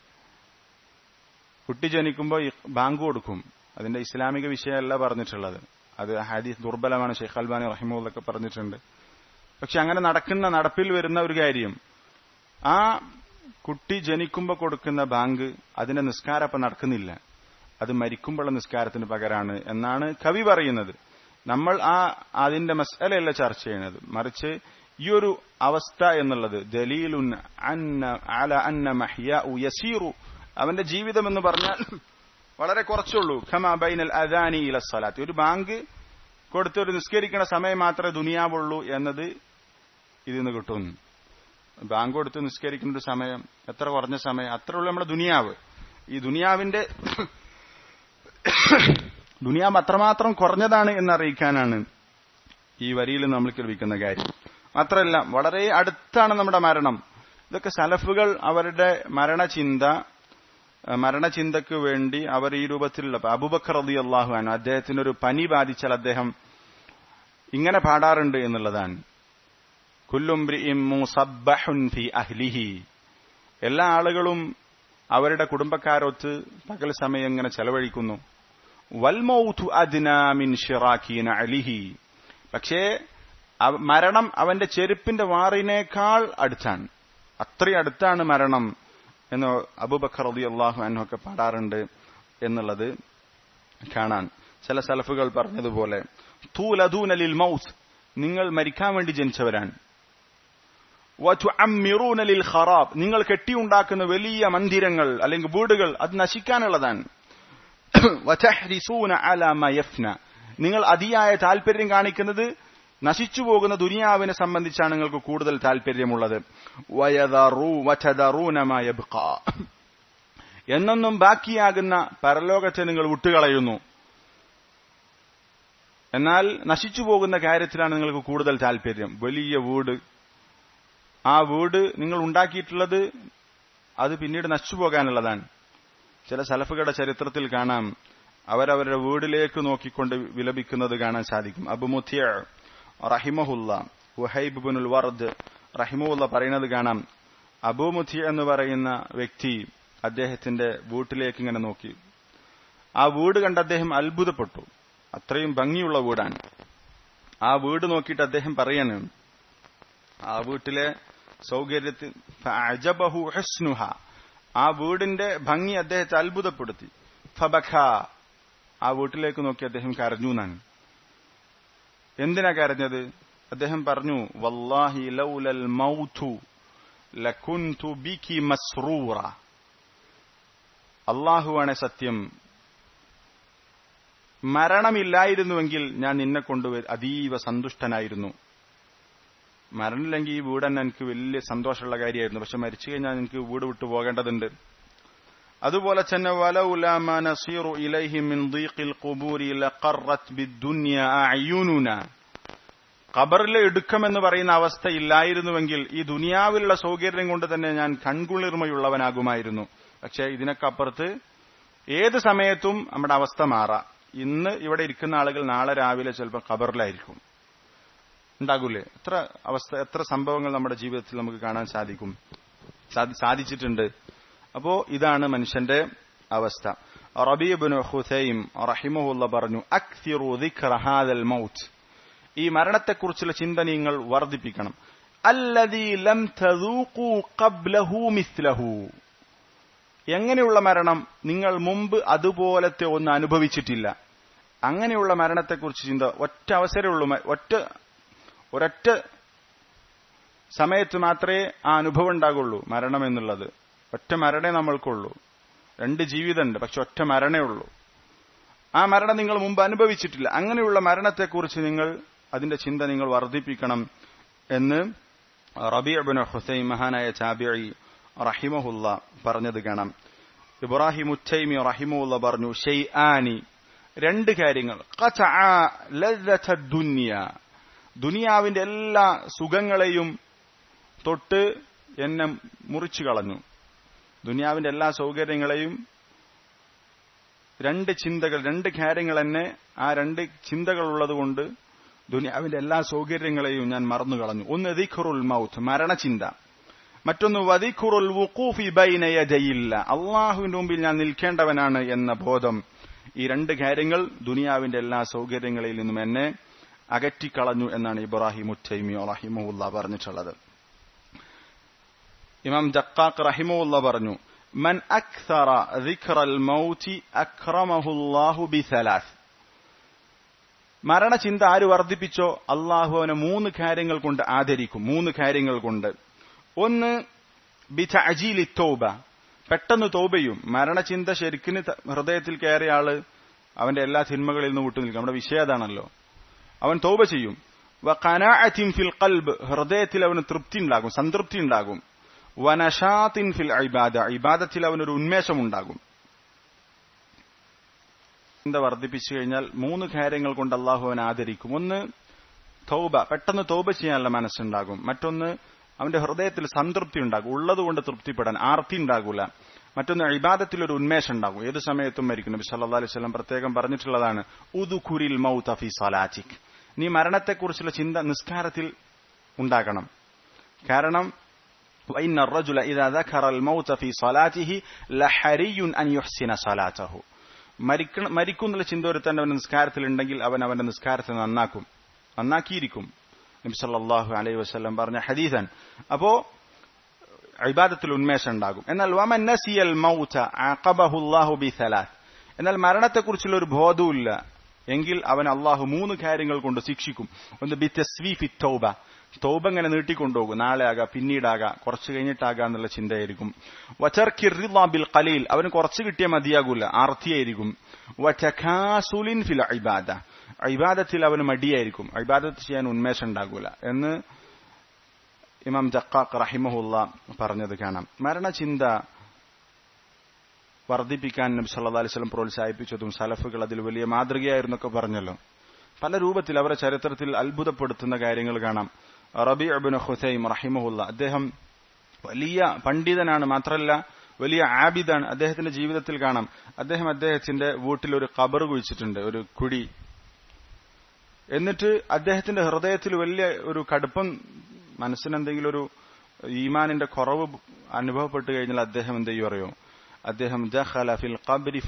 കുട്ടി ജനിക്കുമ്പോൾ ബാങ്ക് കൊടുക്കും അതിന്റെ ഇസ്ലാമിക വിഷയമല്ല പറഞ്ഞിട്ടുള്ളത് അത് ഹദീസ് ദുർബലമാണ് ഷെയ്ഖ് അൽബാനി റഹിമുള്ളൊക്കെ പറഞ്ഞിട്ടുണ്ട് പക്ഷെ അങ്ങനെ നടക്കുന്ന നടപ്പിൽ വരുന്ന ഒരു കാര്യം ആ കുട്ടി ജനിക്കുമ്പോൾ കൊടുക്കുന്ന ബാങ്ക് അതിന്റെ നിസ്കാരം അപ്പം നടക്കുന്നില്ല അത് മരിക്കുമ്പോഴുള്ള നിസ്കാരത്തിന് പകരാണ് എന്നാണ് കവി പറയുന്നത് നമ്മൾ ആ അതിന്റെ മസലയല്ല ചർച്ച ചെയ്യുന്നത് മറിച്ച് ഈ ഒരു അവസ്ഥ എന്നുള്ളത് ദലീലുൻ അന്ന അല അന്ന മഹ്യ യസീറു അവന്റെ ജീവിതം എന്ന് പറഞ്ഞാൽ വളരെ കുറച്ചുള്ളൂ ഖമാ ബൈനൽ അദാനി ഇല സ്വലാത്ത് ഒരു ബാങ്ക് കൊടുത്ത് ഒരു നിസ്കരിക്കുന്ന സമയം മാത്രമേ ദുനിയാവുള്ളൂ എന്നത് ഇതിൽ നിന്ന് കിട്ടും ബാങ്ക് കൊടുത്ത് നിസ്കരിക്കുന്ന ഒരു സമയം എത്ര കുറഞ്ഞ സമയം അത്ര ഉള്ളൂ നമ്മുടെ ദുനിയാവ് ഈ ദുനിയാവിന്റെ ദുനിയാവ് അത്രമാത്രം കുറഞ്ഞതാണ് എന്നറിയിക്കാനാണ് ഈ വരിയിൽ നമ്മൾ കേൾവിക്കുന്ന കാര്യം മാത്രമല്ല വളരെ അടുത്താണ് നമ്മുടെ മരണം ഇതൊക്കെ സലഫുകൾ അവരുടെ മരണചിന്ത മരണചിന്തയ്ക്ക് വേണ്ടി അവർ ഈ രൂപത്തിലുള്ള അബുബക്കർ റതി അള്ളാഹുവാൻ അദ്ദേഹത്തിന് ഒരു പനി ബാധിച്ചാൽ അദ്ദേഹം ഇങ്ങനെ പാടാറുണ്ട് എന്നുള്ളതാണ് ഫി അഹ്ലിഹി എല്ലാ ആളുകളും അവരുടെ കുടുംബക്കാരൊത്ത് പകൽ സമയം ഇങ്ങനെ ചെലവഴിക്കുന്നു വൽമൗതു അദ്നാമിൻ ഷിറാഖീന അലിഹി പക്ഷേ മരണം അവന്റെ ചെരുപ്പിന്റെ വാറിനേക്കാൾ അടുത്താണ് അത്രയും അടുത്താണ് മരണം എന്ന് അബൂബക്കർ റതി അള്ളാഹു അന്നൊക്കെ പാടാറുണ്ട് എന്നുള്ളത് കാണാൻ ചില സലഫുകൾ പറഞ്ഞതുപോലെ തൂലദൂനലിൽ മൗത്ത് നിങ്ങൾ മരിക്കാൻ വേണ്ടി ജനിച്ചവരാണ് ലിൽ ഖറാബ് നിങ്ങൾ കെട്ടിയുണ്ടാക്കുന്ന വലിയ മന്ദിരങ്ങൾ അല്ലെങ്കിൽ വീടുകൾ അത് നശിക്കാനുള്ളതാണ് നിങ്ങൾ അതിയായ താല്പര്യം കാണിക്കുന്നത് നശിച്ചു പോകുന്ന ദുനിയാവിനെ സംബന്ധിച്ചാണ് നിങ്ങൾക്ക് കൂടുതൽ താല്പര്യമുള്ളത് എന്നൊന്നും ബാക്കിയാകുന്ന പരലോകത്തെ നിങ്ങൾ വിട്ടുകളയുന്നു എന്നാൽ നശിച്ചു പോകുന്ന കാര്യത്തിലാണ് നിങ്ങൾക്ക് കൂടുതൽ താല്പര്യം വലിയ വീട് ആ വീട് നിങ്ങൾ ഉണ്ടാക്കിയിട്ടുള്ളത് അത് പിന്നീട് നശിച്ചു പോകാനുള്ളതാണ് ചില സലഫുകളുടെ ചരിത്രത്തിൽ കാണാം അവരവരുടെ വീടിലേക്ക് നോക്കിക്കൊണ്ട് വിലപിക്കുന്നത് കാണാൻ സാധിക്കും അബുമുത്തിയ റഹിമഹുല്ല വഹൈബ് ബുനുൽ വർദ് റഹിമുല്ല പറയുന്നത് കാണാം അബുമുത്തി എന്ന് പറയുന്ന വ്യക്തി അദ്ദേഹത്തിന്റെ വീട്ടിലേക്ക് ഇങ്ങനെ നോക്കി ആ വീട് കണ്ട് അദ്ദേഹം അത്ഭുതപ്പെട്ടു അത്രയും ഭംഗിയുള്ള വീടാണ് ആ വീട് നോക്കിയിട്ട് അദ്ദേഹം പറയാണ് ആ വീട്ടിലെ സൗകര്യത്തിൽ അജബഹു ഹസ്നുഹ ആ വീടിന്റെ ഭംഗി അദ്ദേഹത്തെ അത്ഭുതപ്പെടുത്തി ഫബഖ ആ വീട്ടിലേക്ക് നോക്കി അദ്ദേഹം കരഞ്ഞു എന്നാണ് എന്തിനാ കരഞ്ഞത് അദ്ദേഹം പറഞ്ഞു വല്ലാഹി ലൗലൽ മൗതു ലകുൻതു ബികി മസ്റൂറ അള്ളാഹുവാണ് സത്യം മരണമില്ലായിരുന്നുവെങ്കിൽ ഞാൻ നിന്നെ കൊണ്ട് അതീവ സന്തുഷ്ടനായിരുന്നു മരണമില്ലെങ്കിൽ ഈ വീട് തന്നെ എനിക്ക് വലിയ സന്തോഷമുള്ള കാര്യമായിരുന്നു പക്ഷെ മരിച്ചു കഴിഞ്ഞാൽ എനിക്ക് വീട് വിട്ടു പോകേണ്ടതുണ്ട് അതുപോലെ തന്നെ വലൗലാമ നസീറു ഇലൈഹി മിൻ ദീഖിൽ ഖുബൂരി ലഖറത് ബിദ്ദുനിയ അയുനുന ഖബറിലെ ഇടുക്കമെന്ന് പറയുന്ന അവസ്ഥ ഇല്ലായിരുന്നുവെങ്കിൽ ഈ ദുനിയാവിലുള്ള സൗകര്യം കൊണ്ട് തന്നെ ഞാൻ കൺകുളിർമയുള്ളവനാകുമായിരുന്നു പക്ഷെ ഇതിനൊക്കെ അപ്പുറത്ത് ഏത് സമയത്തും നമ്മുടെ അവസ്ഥ മാറാം ഇന്ന് ഇവിടെ ഇരിക്കുന്ന ആളുകൾ നാളെ രാവിലെ ചിലപ്പോൾ ഖബറിലായിരിക്കും ഉണ്ടാകൂലേ എത്ര അവസ്ഥ എത്ര സംഭവങ്ങൾ നമ്മുടെ ജീവിതത്തിൽ നമുക്ക് കാണാൻ സാധിക്കും സാധിച്ചിട്ടുണ്ട് അപ്പോ ഇതാണ് മനുഷ്യന്റെ അവസ്ഥ റബീബിന് ഹുസൈം റഹിമുല്ല പറഞ്ഞു അക്തിറു ഹാദൽ മൗത്ത് ഈ മരണത്തെക്കുറിച്ചുള്ള ചിന്ത നിങ്ങൾ വർദ്ധിപ്പിക്കണം അല്ലദീ ലം തദൂഖു ഖബ്ലഹു മിസ്ലഹു എങ്ങനെയുള്ള മരണം നിങ്ങൾ മുമ്പ് അതുപോലത്തെ ഒന്ന് അനുഭവിച്ചിട്ടില്ല അങ്ങനെയുള്ള മരണത്തെക്കുറിച്ച് ചിന്ത ഒറ്റ അവസരമേ ഉള്ളൂ ഒറ്റ ഒരൊറ്റ സമയത്ത് മാത്രമേ ആ അനുഭവം ഉണ്ടാകുള്ളൂ മരണം എന്നുള്ളത് ഒറ്റ മരണേ നമ്മൾക്കുള്ളൂ രണ്ട് ജീവിതമുണ്ട് പക്ഷെ ഒറ്റ മരണേ ഉള്ളൂ ആ മരണം നിങ്ങൾ മുമ്പ് അനുഭവിച്ചിട്ടില്ല അങ്ങനെയുള്ള മരണത്തെക്കുറിച്ച് നിങ്ങൾ അതിന്റെ ചിന്ത നിങ്ങൾ വർദ്ധിപ്പിക്കണം എന്ന് റബിഅബിന് ഹുസൈൻ മഹാനായ ചാബിഅി റഹിമഹുല്ല പറഞ്ഞത് കാണാം ഇബ്രാഹിം ഉച്ചൈമി റഹിമുല്ല പറഞ്ഞു ഷെയ്ആനി രണ്ട് കാര്യങ്ങൾ ദുനിയ ദുനിയാവിന്റെ എല്ലാ സുഖങ്ങളെയും തൊട്ട് എന്നെ മുറിച്ചു കളഞ്ഞു ദുനിയാവിന്റെ എല്ലാ സൗകര്യങ്ങളെയും രണ്ട് ചിന്തകൾ രണ്ട് കാര്യങ്ങൾ എന്നെ ആ രണ്ട് ചിന്തകൾ ഉള്ളതുകൊണ്ട് ദുനിയാവിന്റെ എല്ലാ സൗകര്യങ്ങളെയും ഞാൻ മറന്നു കളഞ്ഞു ഒന്ന് ദിഖുറുൽ മൗത്ത് മരണചിന്ത മറ്റൊന്ന് വദിഖുറുൽ വുഖൂഫി ബൈന യദയില്ല അള്ളാഹുവിന്റെ മുമ്പിൽ ഞാൻ നിൽക്കേണ്ടവനാണ് എന്ന ബോധം ഈ രണ്ട് കാര്യങ്ങൾ ദുനിയാവിന്റെ എല്ലാ സൗകര്യങ്ങളിൽ നിന്നും എന്നെ അകറ്റിക്കളഞ്ഞു എന്നാണ് ഇബ്രാഹിം ഉറ്റൈമി റഹിമുല്ല പറഞ്ഞിട്ടുള്ളത് ഇമാം ജക്കാഖ് റഹിമുല്ല പറഞ്ഞു മൻ അക്സറ ദിഖ്റൽ മൗതി അക്രമഹുല്ലാഹു ബിസലാസ് മരണചിന്ത ആര് വർദ്ധിപ്പിച്ചോ അള്ളാഹു അവനെ മൂന്ന് കാര്യങ്ങൾ കൊണ്ട് ആദരിക്കും മൂന്ന് കാര്യങ്ങൾ കൊണ്ട് ഒന്ന് ബിത അജീലി തോബ പെട്ടെന്ന് തോബയും മരണചിന്ത ശരിക്കിന് ഹൃദയത്തിൽ കയറിയ ആള് അവന്റെ എല്ലാ തിന്മകളിൽ നിന്ന് വിട്ടുനിൽക്കും നമ്മുടെ വിഷയം അതാണല്ലോ അവൻ തോബ ചെയ്യും ഫിൽ ഖൽബ് ഹൃദയത്തിൽ അവന് തൃപ്തി ഉണ്ടാകും സംതൃപ്തി ഉണ്ടാകും വനഷാത്തിൻ ഫിൽ ഇബാദ ഇബാദത്തിൽ അവനൊരു ഉന്മേഷം ഉണ്ടാകും ചിന്ത വർദ്ധിപ്പിച്ചു കഴിഞ്ഞാൽ മൂന്ന് കാര്യങ്ങൾ കൊണ്ട് അള്ളാഹു അവൻ ആദരിക്കും ഒന്ന് തൗബ പെട്ടെന്ന് തൗബ ചെയ്യാനുള്ള മനസ്സുണ്ടാകും മറ്റൊന്ന് അവന്റെ ഹൃദയത്തിൽ സംതൃപ്തി ഉണ്ടാകും ഉള്ളതുകൊണ്ട് തൃപ്തിപ്പെടാൻ ആർത്തി ഉണ്ടാകൂല മറ്റൊന്ന് ഇബാദത്തിൽ ഒരു ഉന്മേഷം ഉണ്ടാകും ഏത് സമയത്തും മരിക്കും നബി സല്ലല്ലാഹു അലൈഹി വസല്ലം പ്രത്യേകം പറഞ്ഞിട്ടുള്ളതാണ് ഉദുഖുരിൽ മൗത ഫി സലാറ്റിക് നീ മരണത്തെക്കുറിച്ചുള്ള ചിന്ത നിസ്കാരത്തിൽ ഉണ്ടാകണം കാരണം وإن الرجل إذا ذكر الموت في صلاته لحري أن يحسن صلاته മരിക്കുന്നുള്ള ചിന്ത ഒരുത്തൻ അവന്റെ നിസ്കാരത്തിൽ ഉണ്ടെങ്കിൽ അവൻ അവന്റെ നിസ്കാരത്തെ നന്നാക്കും നന്നാക്കിയിരിക്കും നബി സല്ലല്ലാഹു അലൈഹി വസല്ലം പറഞ്ഞ ഹദീസൻ അപ്പോ ഇബാദത്തിൽ ഉന്മേഷം ഉണ്ടാകും എന്നാൽ വമൻ നസിയൽ മൗത അഖബഹു അല്ലാഹു ബി സലാത്ത് എന്നാൽ മരണത്തെക്കുറിച്ചുള്ള ഒരു ബോധവുമില്ല എങ്കിൽ അവൻ അള്ളാഹു മൂന്ന് കാര്യങ്ങൾ കൊണ്ട് ശിക്ഷിക്കും ഒന്ന് ബി തസ്വീഫി തൗബ തൗബ ഇങ്ങനെ നീട്ടിക്കൊണ്ടുപോകും നാളെ ആകാം പിന്നീടാകാം കുറച്ച് കഴിഞ്ഞിട്ടാകാം എന്നുള്ള ചിന്തയായിരിക്കും ബിൽ ഖലീൽ അവന് കുറച്ച് കിട്ടിയാൽ മതിയാകൂല ആർത്തിയായിരിക്കും വചഖാസുലിൻ ഫിൽ ഇബാദ ഇബാദത്തിൽ അവന് മടിയായിരിക്കും ഇബാദത്ത് ചെയ്യാൻ ഉന്മേഷം ഉണ്ടാകൂല എന്ന് ഇമാം ജക്കാഖ് റഹിമഹുല്ല പറഞ്ഞത് കാണാം മരണചിന്ത വർദ്ധിപ്പിക്കാൻ നബി സല്ലല്ലാഹു അലൈഹി വസല്ലം പ്രോത്സാഹിപ്പിച്ചതും സലഫുകൾ അതിൽ വലിയ മാതൃകയായിരുന്നൊക്കെ പറഞ്ഞല്ലോ പല രൂപത്തിൽ അവരുടെ ചരിത്രത്തിൽ അത്ഭുതപ്പെടുത്തുന്ന കാര്യങ്ങൾ കാണാം റബി അബിൻ ഹുസൈം റഹിമഹുല്ല അദ്ദേഹം വലിയ പണ്ഡിതനാണ് മാത്രമല്ല വലിയ ആബിദാണ് അദ്ദേഹത്തിന്റെ ജീവിതത്തിൽ കാണാം അദ്ദേഹം അദ്ദേഹത്തിന്റെ വീട്ടിൽ ഒരു കബർ കുഴിച്ചിട്ടുണ്ട് ഒരു കുഴി എന്നിട്ട് അദ്ദേഹത്തിന്റെ ഹൃദയത്തിൽ വലിയ ഒരു കടുപ്പം മനസ്സിനെന്തെങ്കിലും ഒരു ഈമാനിന്റെ കുറവ് അനുഭവപ്പെട്ടു കഴിഞ്ഞാൽ അദ്ദേഹം എന്ത് ചെയ്യും അറിയോ അദ്ദേഹം ജഹല ഫിൽ ഖബ്രി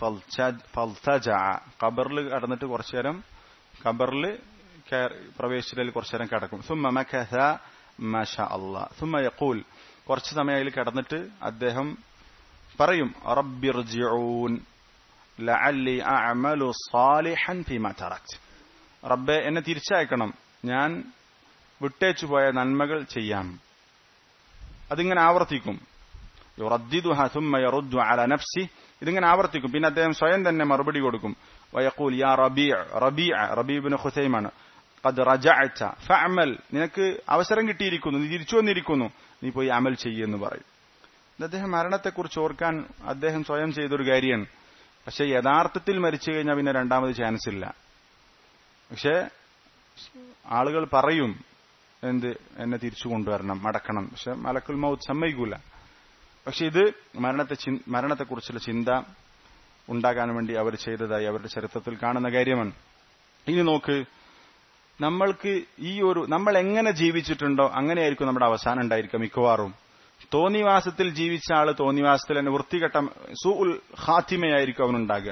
ഖബറിൽ കടന്നിട്ട് കുറച്ചു നേരം ഖബറിൽ പ്രവേശിച്ചതിൽ കുറച്ചു നേരം കിടക്കും സുമ്മ മഖസ മഷ അള്ളാ സുമ്മ യഖൂൽ കുറച്ചു സമയം അതിൽ കിടന്നിട്ട് അദ്ദേഹം പറയും റബ്ബിർജിഊൻ ലഅല്ലി അഅമലു സാലിഹൻ ഫീമാ തറക്ത് റബ്ബെ എന്നെ തിരിച്ചയക്കണം ഞാൻ വിട്ടേച്ചു പോയ നന്മകൾ ചെയ്യാം അതിങ്ങനെ ആവർത്തിക്കും യുറദ്ദിദുഹ സുമ്മ യറുദ്ദു അല നഫ്സി ഇതിങ്ങനെ ആവർത്തിക്കും പിന്നെ അദ്ദേഹം സ്വയം തന്നെ മറുപടി കൊടുക്കും വയക്കൂൽ യാ റബീ റബീ റബീബിന് ഹുസൈമാണ് അത് റജഅച്ച ഫഅമൽ നിനക്ക് അവസരം കിട്ടിയിരിക്കുന്നു നീ തിരിച്ചു വന്നിരിക്കുന്നു നീ പോയി അമൽ ചെയ്യുമെന്ന് പറയും അദ്ദേഹം മരണത്തെക്കുറിച്ച് ഓർക്കാൻ അദ്ദേഹം സ്വയം ചെയ്തൊരു കാര്യമാണ് പക്ഷെ യഥാർത്ഥത്തിൽ മരിച്ചു കഴിഞ്ഞാൽ പിന്നെ രണ്ടാമത് ചാൻസ് ഇല്ല പക്ഷെ ആളുകൾ പറയും എന്ത് എന്നെ തിരിച്ചു കൊണ്ടുവരണം മടക്കണം പക്ഷെ മലക്കുൽ മൗത്ത് സമ്മതിക്കൂല പക്ഷെ ഇത് മരണത്തെ മരണത്തെക്കുറിച്ചുള്ള ചിന്ത ഉണ്ടാകാൻ വേണ്ടി അവർ ചെയ്തതായി അവരുടെ ചരിത്രത്തിൽ കാണുന്ന കാര്യമാണ് ഇനി നോക്ക് നമ്മൾക്ക് ഈ ഒരു നമ്മൾ എങ്ങനെ ജീവിച്ചിട്ടുണ്ടോ അങ്ങനെയായിരിക്കും നമ്മുടെ അവസാനം ഉണ്ടായിരിക്കുക മിക്കവാറും തോന്നിവാസത്തിൽ ജീവിച്ച ആള് തോന്നിവാസത്തിൽ തന്നെ വൃത്തികെട്ട സു ഉൽ ഖാത്തിമയായിരിക്കും അവനുണ്ടാകുക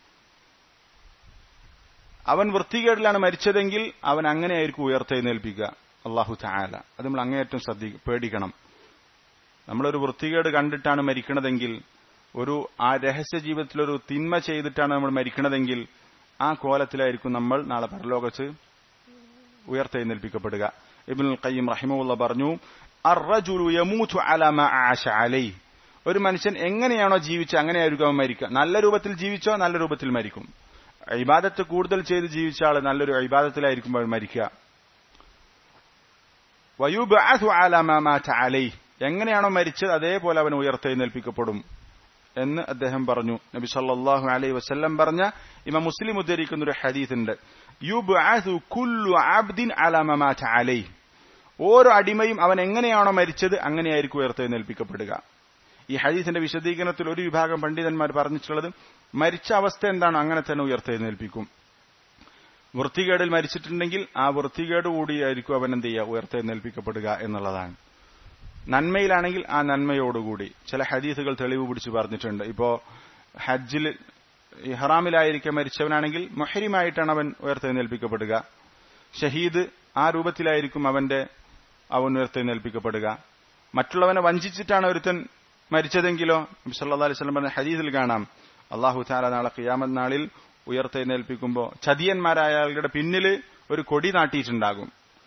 അവൻ വൃത്തികേടിലാണ് മരിച്ചതെങ്കിൽ അവൻ അങ്ങനെയായിരിക്കും ഉയർത്തെഴുന്നേൽപ്പിക്കുക അള്ളാഹു ചായാല അത് നമ്മൾ അങ്ങേയറ്റം ശ്രദ്ധി പേടിക്കണം നമ്മളൊരു വൃത്തികേട് കണ്ടിട്ടാണ് മരിക്കണതെങ്കിൽ ഒരു ആ രഹസ്യ ജീവിതത്തിൽ ഒരു തിന്മ ചെയ്തിട്ടാണ് നമ്മൾ മരിക്കണതെങ്കിൽ ആ കോലത്തിലായിരിക്കും നമ്മൾ നാളെ പരലോകത്ത് ഉയർത്തെഴുന്നേൽപ്പിക്കപ്പെടുക ഇബിൻ ഖയ്യം റഹിമുള്ള പറഞ്ഞു അർറജുലു യമൂതു അലമ ആശ അലൈ ഒരു മനുഷ്യൻ എങ്ങനെയാണോ ജീവിച്ചത് അങ്ങനെയായിരിക്കും അവൻ മരിക്കുക നല്ല രൂപത്തിൽ ജീവിച്ചോ നല്ല രൂപത്തിൽ മരിക്കും ഇബാദത്ത് കൂടുതൽ ചെയ്ത് ജീവിച്ച ആൾ നല്ലൊരു ഇബാദത്തിലായിരിക്കും അവൻ മരിക്കുക വയുബഅഥു അലമ മാത അലൈ എങ്ങനെയാണോ മരിച്ചത് അതേപോലെ അവൻ ഉയർത്തെഴുന്നേൽപ്പിക്കപ്പെടും എന്ന് അദ്ദേഹം പറഞ്ഞു നബി സല്ലല്ലാഹു അലൈഹി വസല്ലം പറഞ്ഞ ഇമാം മുസ്ലിം ഉദ്ധരിക്കുന്ന ഒരു ഹദീസുണ്ട് യുബ്അഥു കുല്ലു അബ്ദിൻ അലമ മാത അലൈ ഓരോ അടിമയും അവൻ എങ്ങനെയാണോ മരിച്ചത് അങ്ങനെയായിരിക്കും ഉയർത്തെഴുന്നേൽപ്പിക്കപ്പെടുക ഈ ഹദീസിന്റെ വിശദീകരണത്തിൽ ഒരു വിഭാഗം പണ്ഡിതന്മാർ പറഞ്ഞിട്ടുള്ളത് മരിച്ച അവസ്ഥ എന്താണോ അങ്ങനെ തന്നെ ഉയർത്തെഴുന്നേൽപ്പിക്കും വൃത്തികേടിൽ മരിച്ചിട്ടുണ്ടെങ്കിൽ ആ വൃത്തികേട് കൂടിയായിരിക്കും അവൻ എന്ത് ചെയ്യുക ഉയർത്തെഴുന്നേൽപ്പിക്കപ്പെടുക എന്നുള്ളതാണ് നന്മയിലാണെങ്കിൽ ആ നന്മയോടുകൂടി ചില ഹദീസുകൾ തെളിവ് പിടിച്ച് പറഞ്ഞിട്ടുണ്ട് ഇപ്പോ ഹജ്ജിൽ ഇഹ്റാമിലായിരിക്കെ മരിച്ചവനാണെങ്കിൽ മൊഹരിമായിട്ടാണ് അവൻ ഉയർത്തെഴുന്നേൽപ്പിക്കപ്പെടുക ഷഹീദ് ആ രൂപത്തിലായിരിക്കും അവന്റെ അവൻ ഉയർത്തെഴുന്നേൽപ്പിക്കപ്പെടുക മറ്റുള്ളവനെ വഞ്ചിച്ചിട്ടാണ് ഒരുത്തൻ മരിച്ചതെങ്കിലോ സല്ലാ അലൈഹി സ്വലം പറഞ്ഞ ഹദീസിൽ കാണാം അള്ളാഹു താല നാളെ ഖിയാമത് നാളിൽ ഉയർത്തെഴുന്നേൽപ്പിക്കുമ്പോൾ ചതിയന്മാരായ ആളുടെ പിന്നിൽ ഒരു കൊടി നാട്ടിയിട്ടുണ്ടാകും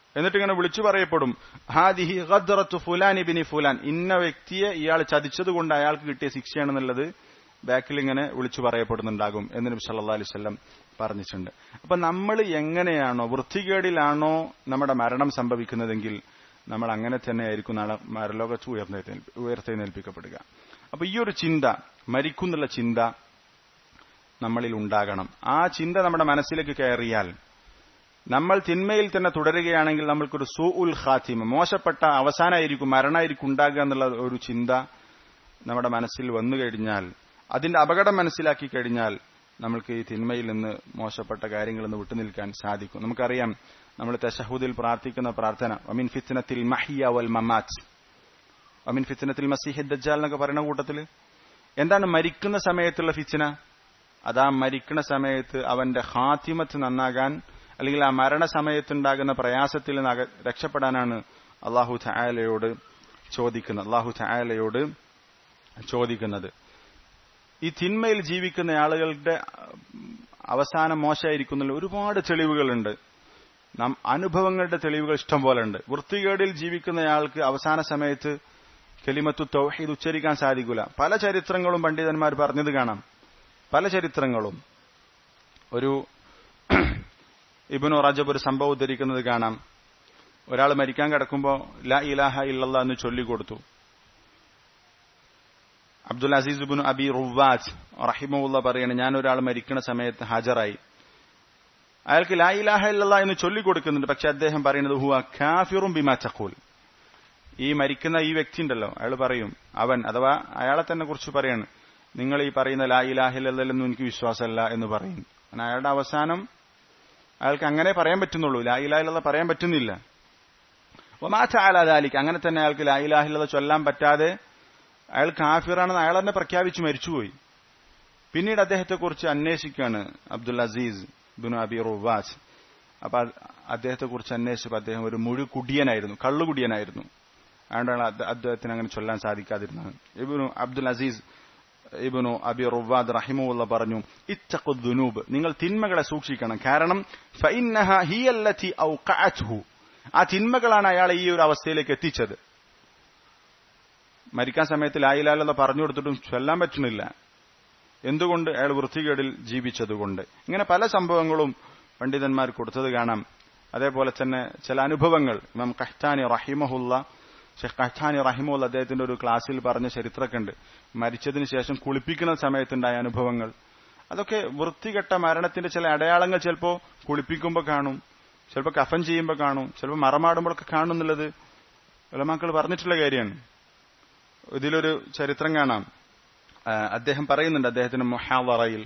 എന്നിട്ട് ഇങ്ങനെ വിളിച്ചു പറയപ്പെടും ഹാദിഹി ഖദ്റത്തു ഫുലാൻ ഇബിനി ഫുലാൻ ഇന്ന വ്യക്തിയെ ഇയാൾ ചതിച്ചത് കൊണ്ട് അയാൾക്ക് കിട്ടിയ ശിക്ഷയാണെന്നുള്ളത് ബാക്കിൽ ഇങ്ങനെ വിളിച്ചു പറയപ്പെടുന്നുണ്ടാകും എന്ന് നബി സല്ലല്ലാഹു അലൈഹി വസല്ലം പറഞ്ഞിട്ടുണ്ട് അപ്പൊ നമ്മൾ എങ്ങനെയാണോ വൃത്തികേടിലാണോ നമ്മുടെ മരണം സംഭവിക്കുന്നതെങ്കിൽ നമ്മൾ അങ്ങനെ തന്നെ ആയിരിക്കും നാളെ മരലോകത്ത് ഉയർന്നേൽ ഉയർത്തെഴുന്നേൽപ്പിക്കപ്പെടുക അപ്പൊ ഈ ഒരു ചിന്ത മരിക്കുന്നുള്ള ചിന്ത നമ്മളിൽ ഉണ്ടാകണം ആ ചിന്ത നമ്മുടെ മനസ്സിലേക്ക് കയറിയാൽ നമ്മൾ തിന്മയിൽ തന്നെ തുടരുകയാണെങ്കിൽ നമ്മൾക്കൊരു സൂ ഉൽ ഖാത്തിമ മോശപ്പെട്ട അവസാനമായിരിക്കും മരണമായിരിക്കും ഉണ്ടാകുക എന്നുള്ള ഒരു ചിന്ത നമ്മുടെ മനസ്സിൽ വന്നു കഴിഞ്ഞാൽ അതിന്റെ അപകടം മനസ്സിലാക്കി കഴിഞ്ഞാൽ നമ്മൾക്ക് ഈ തിന്മയിൽ നിന്ന് മോശപ്പെട്ട കാര്യങ്ങളിൽ നിന്ന് വിട്ടുനിൽക്കാൻ സാധിക്കും നമുക്കറിയാം നമ്മൾ തശഹൂദിൽ പ്രാർത്ഥിക്കുന്ന പ്രാർത്ഥന അമീൻ ഫിത്നത്തിൽ മഹിയ വൽ മമാറ്റ് അമീൻ ഫിത്നത്തിൽ മസീഹ് ദജ്ജാൽ എന്നൊക്കെ പറയുന്ന കൂട്ടത്തിൽ എന്താണ് മരിക്കുന്ന സമയത്തുള്ള ഫിത്ന അതാ മരിക്കുന്ന സമയത്ത് അവന്റെ ഹാത്തിമത്ത് നന്നാകാൻ അല്ലെങ്കിൽ ആ മരണസമയത്തുണ്ടാകുന്ന പ്രയാസത്തിൽ നിന്ന് രക്ഷപ്പെടാനാണ് അള്ളാഹു ചായാലയോട് ചോദിക്കുന്നത് അള്ളാഹു ചായാലയോട് ചോദിക്കുന്നത് ഈ തിന്മയിൽ ജീവിക്കുന്ന ആളുകളുടെ അവസാനം മോശമായിരിക്കുന്നതിൽ ഒരുപാട് തെളിവുകളുണ്ട് നാം അനുഭവങ്ങളുടെ തെളിവുകൾ ഇഷ്ടം പോലെ ഉണ്ട് വൃത്തികേടിൽ ജീവിക്കുന്നയാൾക്ക് അവസാന സമയത്ത് കെലിമത്തു തൗഹീദ് ഉച്ചരിക്കാൻ സാധിക്കില്ല പല ചരിത്രങ്ങളും പണ്ഡിതന്മാർ പറഞ്ഞത് കാണാം പല ചരിത്രങ്ങളും ഒരു ഇബിനു റജബ് ഒരു സംഭവം ഉദ്ധരിക്കുന്നത് കാണാം ഒരാൾ മരിക്കാൻ കിടക്കുമ്പോൾ ലാ ഇലാഹ ഇല്ലല്ല എന്ന് ചൊല്ലിക്കൊടുത്തു Abdul Aziz bin Abi Rawwad റഹിമുള്ള പറയാണ് ഞാൻ ഒരാൾ മരിക്കുന്ന സമയത്ത് ഹാജരായി അയാൾക്ക് ലാ ഇലാഹ ഇല്ലല്ല എന്ന് ചൊല്ലിക്കൊടുക്കുന്നുണ്ട് പക്ഷെ അദ്ദേഹം പറയുന്നത് ഹുവ ഖാഫിറും ബിമാ ചഖൂൽ ഈ മരിക്കുന്ന ഈ വ്യക്തി ഉണ്ടല്ലോ അയാൾ പറയും അവൻ അഥവാ അയാളെ തന്നെ കുറിച്ച് പറയാണ് നിങ്ങൾ ഈ പറയുന്ന ലാ ഇലാഹ ഇല്ലല്ലെന്നും എനിക്ക് വിശ്വാസമല്ല എന്ന് പറയും അയാളുടെ അവസാനം അയാൾക്ക് അങ്ങനെ പറയാൻ പറ്റുന്നുള്ളൂ ലാ ഇലാഹ ഇല്ലല്ല പറയാൻ പറ്റുന്നില്ല ഒമാറ്റ അലാദാലിക്ക് അങ്ങനെ തന്നെ അയാൾക്ക് ലാ ഇലാഹ ഇല്ലല്ല ചൊല്ലാൻ പറ്റാതെ അയാൾ കാഫിറാണെന്ന് അയാൾ തന്നെ പ്രഖ്യാപിച്ചു മരിച്ചുപോയി പിന്നീട് അദ്ദേഹത്തെക്കുറിച്ച് അന്വേഷിക്കുകയാണ് അബ്ദുൽ അസീസ് ബിനു അബി റുവാസ് അപ്പൊ അദ്ദേഹത്തെക്കുറിച്ച് അന്വേഷിച്ചപ്പോൾ അദ്ദേഹം ഒരു മുഴു കുടിയനായിരുന്നു കള്ളുകുടിയനായിരുന്നു അതുകൊണ്ടാണ് അദ്ദേഹത്തിന് അങ്ങനെ ചൊല്ലാൻ സാധിക്കാതിരുന്നത് ഇബിനു അബ്ദുൽ അസീസ് ഇബിനു അബി റുവാദ് റഹിമുള്ള പറഞ്ഞു ഇത്തഖുദ്ദുനൂബ് നിങ്ങൾ തിന്മകളെ സൂക്ഷിക്കണം കാരണം ഫൈന്നഹ ഹിയല്ലതി ഔഖഅത്ഹു ആ തിന്മകളാണ് അയാളെ ഈ ഒരു അവസ്ഥയിലേക്ക് എത്തിച്ചത് മരിക്കാൻ സമയത്ത് ലായിലാലെന്ന് പറഞ്ഞു കൊടുത്തിട്ടും ചൊല്ലാൻ പറ്റുന്നില്ല എന്തുകൊണ്ട് അയാൾ വൃത്തികേടിൽ ജീവിച്ചതുകൊണ്ട് ഇങ്ങനെ പല സംഭവങ്ങളും പണ്ഡിതന്മാർ കൊടുത്തത് കാണാം അതേപോലെ തന്നെ ചില അനുഭവങ്ങൾ ഇമാം കഹ്താനി റഹിമഹുല്ല ഷെഖ് കഹ്താനി റഹിമുല്ല അദ്ദേഹത്തിന്റെ ഒരു ക്ലാസ്സിൽ പറഞ്ഞ ചരിത്രമൊക്കെ ഉണ്ട് മരിച്ചതിന് ശേഷം കുളിപ്പിക്കുന്ന സമയത്തുണ്ടായ അനുഭവങ്ങൾ അതൊക്കെ വൃത്തികെട്ട മരണത്തിന്റെ ചില അടയാളങ്ങൾ ചിലപ്പോൾ കുളിപ്പിക്കുമ്പോൾ കാണും ചിലപ്പോൾ കഫൻ ചെയ്യുമ്പോൾ കാണും ചിലപ്പോൾ മറമാടുമ്പോഴൊക്കെ കാണും എന്നുള്ളത് ഉലമാക്കൾ പറഞ്ഞിട്ടുള്ള കാര്യമാണ് ഇതിലൊരു ചരിത്രം കാണാം അദ്ദേഹം പറയുന്നുണ്ട് അദ്ദേഹത്തിന്റെ മൊഹാവറയിൽ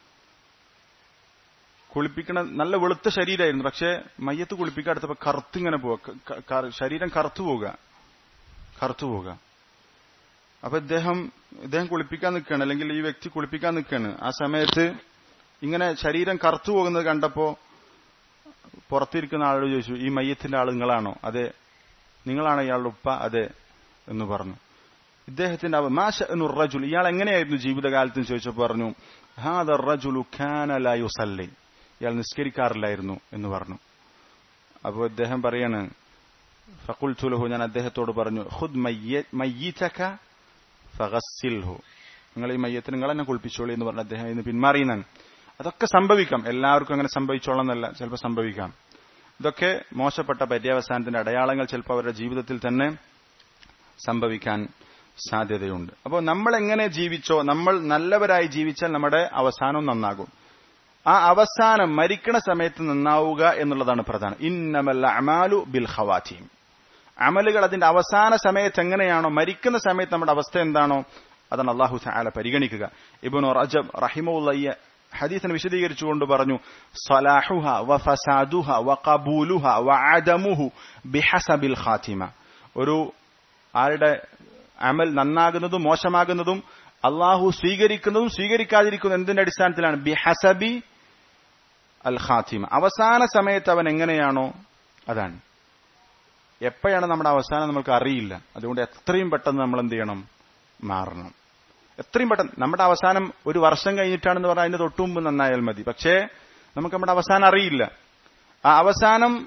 കുളിപ്പിക്കണ നല്ല വെളുത്ത ശരീരമായിരുന്നു പക്ഷെ മയ്യത്ത് കുളിപ്പിക്കാൻ അടുത്തപ്പോ കറുത്തിങ്ങനെ പോവുക ശരീരം കറുത്തു പോവുക കറുത്തു പോവുക അപ്പൊ ഇദ്ദേഹം ഇദ്ദേഹം കുളിപ്പിക്കാൻ നിൽക്കുകയാണ് അല്ലെങ്കിൽ ഈ വ്യക്തി കുളിപ്പിക്കാൻ നിൽക്കുകയാണ് ആ സമയത്ത് ഇങ്ങനെ ശരീരം കറുത്തു പോകുന്നത് കണ്ടപ്പോ പുറത്തിരിക്കുന്ന ആളോട് ചോദിച്ചു ഈ മയ്യത്തിന്റെ ആൾ നിങ്ങളാണോ അതെ നിങ്ങളാണ് ഇയാളുടെ ഉപ്പ അതെ എന്ന് പറഞ്ഞു ഇദ്ദേഹത്തിന്റെ മാഷുറജുൽ ഇയാൾ എങ്ങനെയായിരുന്നു ജീവിതകാലത്ത് ചോദിച്ചപ്പോൾ പറഞ്ഞു ഹാദുലു ഖാനലായുസല്ലി ഇയാൾ നിസ്കരിക്കാറില്ലായിരുന്നു എന്ന് പറഞ്ഞു അപ്പോൾ ഇദ്ദേഹം പറയാണ് ഫക്കുൽ ചുലഹു ഞാൻ അദ്ദേഹത്തോട് പറഞ്ഞു ഹുദ് മയ്യീറ്റക്ക ഫഗസ്സിൽഹു നിങ്ങൾ ഈ മയ്യത്തിന് നിങ്ങൾ എന്നെ കുളിപ്പിച്ചോളി എന്ന് പറഞ്ഞ അദ്ദേഹം ഇന്ന് പിന്മാറിയെന്നാണ് അതൊക്കെ സംഭവിക്കാം എല്ലാവർക്കും അങ്ങനെ സംഭവിച്ചോളന്നല്ല ചിലപ്പോൾ സംഭവിക്കാം ഇതൊക്കെ മോശപ്പെട്ട പര്യവസാനത്തിന്റെ അടയാളങ്ങൾ ചിലപ്പോൾ അവരുടെ ജീവിതത്തിൽ തന്നെ സംഭവിക്കാൻ സാധ്യതയുണ്ട് അപ്പോൾ നമ്മൾ എങ്ങനെ ജീവിച്ചോ നമ്മൾ നല്ലവരായി ജീവിച്ചാൽ നമ്മുടെ അവസാനം നന്നാകും ആ അവസാനം മരിക്കണ സമയത്ത് നന്നാവുക എന്നുള്ളതാണ് പ്രധാനം ഇന്നമല്ല അമാലു ബിൽ ഖവാറ്റീം അമലുകൾ അതിന്റെ അവസാന സമയത്ത് എങ്ങനെയാണോ മരിക്കുന്ന സമയത്ത് നമ്മുടെ അവസ്ഥ എന്താണോ അതാണ് അള്ളാഹു താല പരിഗണിക്കുക ഇബുനു റജബ് റഹിമുള്ള ഈ ഹദീസിനെ വിശദീകരിച്ചുകൊണ്ട് പറഞ്ഞു സലാഹുഹ വ ഫസാദുഹ വ കബൂലുഹ വ അദമുഹു ബിഹസബിൽ ഖാത്തിമ ഒരു ആരുടെ അമൽ നന്നാകുന്നതും മോശമാകുന്നതും അള്ളാഹു സ്വീകരിക്കുന്നതും സ്വീകരിക്കാതിരിക്കുന്നതും എന്തിന്റെ അടിസ്ഥാനത്തിലാണ് ബിഹസബി അൽ ഖാത്തിമ അവസാന സമയത്ത് അവൻ എങ്ങനെയാണോ അതാണ് എപ്പോഴാണ് നമ്മുടെ അവസാനം നമുക്ക് അറിയില്ല അതുകൊണ്ട് എത്രയും പെട്ടെന്ന് നമ്മൾ എന്ത് ചെയ്യണം മാറണം എത്രയും പെട്ടെന്ന് നമ്മുടെ അവസാനം ഒരു വർഷം കഴിഞ്ഞിട്ടാണെന്ന് പറഞ്ഞാൽ അതിന്റെ തൊട്ടുമുമ്പ് നന്നായാൽ മതി പക്ഷേ നമുക്ക് നമ്മുടെ അവസാനം അറിയില്ല ആ അവസാനം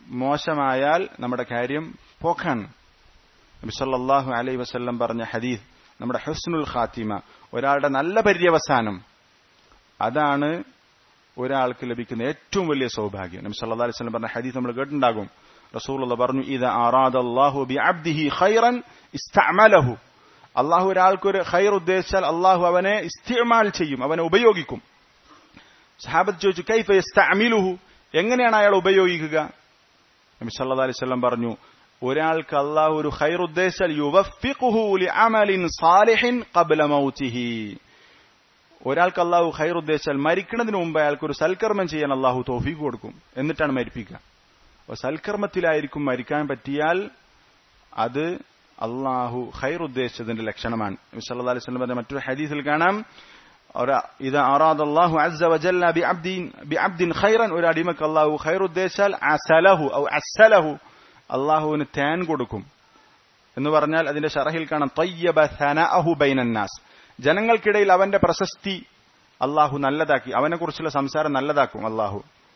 മോശമായാൽ നമ്മുടെ കാര്യം പോക്കാണ് നബി സല്ലല്ലാഹു അലൈഹി വസല്ലം പറഞ്ഞ ഹദീസ് നമ്മുടെ ഹുസ്നുൽ ഖാത്തിമ ഒരാളുടെ നല്ല പര്യവസാനം അതാണ് ഒരാൾക്ക് ലഭിക്കുന്ന ഏറ്റവും വലിയ സൗഭാഗ്യം നബി സല്ലല്ലാഹു അലൈഹി വസല്ലം പറഞ്ഞ ഹദീസ് നമ്മൾ കേട്ടിട്ടുണ്ടാകും റസൂലുള്ള പറഞ്ഞു ഇത് അറാദല്ലാഹു ബി അബ്ദിഹി ഖൈറൻ ഇസ്തഅമലഹു അള്ളാഹു ഒരാൾക്ക് ഒരു ഖൈർ ഉദ്ദേശിച്ചാൽ അള്ളാഹു അവനെ ഇസ്തിമാൽ ചെയ്യും അവനെ ഉപയോഗിക്കും സഹാബത്ത് ചോദിച്ചു കൈഫ യസ്തഅമിലുഹു എങ്ങനെയാണ് അയാൾ ഉപയോഗിക്കുക നബി സല്ലല്ലാഹു അലൈഹി വസല്ലം പറഞ്ഞു ഒരാൾക്ക് അള്ളാഹു ഒരു ഖൈർ ഉദ്ദേശിച്ചാൽ യുവഫിഖുഹു ലിഅമലിൻ സാലിഹിൻ ഖബ്ല മൗതിഹി ഒരാൾക്ക് അള്ളാഹു ഖൈർ ഉദ്ദേശിച്ചാൽ മരിക്കുന്നതിന് മുമ്പ് അയാൾക്ക് ഒരു സൽക്കർമ്മം ചെയ്യാൻ അള്ളാഹു തോഫീക്ക് കൊടുക്കും എന്നിട്ടാണ് മരിപ്പിക്കുക അപ്പോൾ സൽക്കർമ്മത്തിലായിരിക്കും മരിക്കാൻ പറ്റിയാൽ അത് അള്ളാഹു ഖൈർ ഉദ്ദേശിച്ചതിന്റെ ലക്ഷണമാണ് നബി സല്ലല്ലാഹു അലൈഹി വസല്ലം പറഞ്ഞ മറ്റൊരു ഹദീസിൽ കാണാം ഇത് അറാദല്ലാഹു അസ്സ വജല്ല ബിഅബ്ദിൻ ബിഅബ്ദിൻ ഖൈറൻ ഒരു അടിമക്ക് അള്ളാഹു ഖൈർ ഉദ്ദേശിച്ചാൽ അസലഹു ഔ അസ്സലഹു അള്ളാഹുവിന് തേൻ കൊടുക്കും എന്ന് പറഞ്ഞാൽ അതിന്റെ ഷറഹിൽ കാണാം തയ്യബ സനഅഹു ബൈനന്നാസ് ജനങ്ങൾക്കിടയിൽ അവന്റെ പ്രശസ്തി അള്ളാഹു നല്ലതാക്കി അവനെ കുറിച്ചുള്ള സംസാരം നല്ലതാക്കും അള്ളാഹു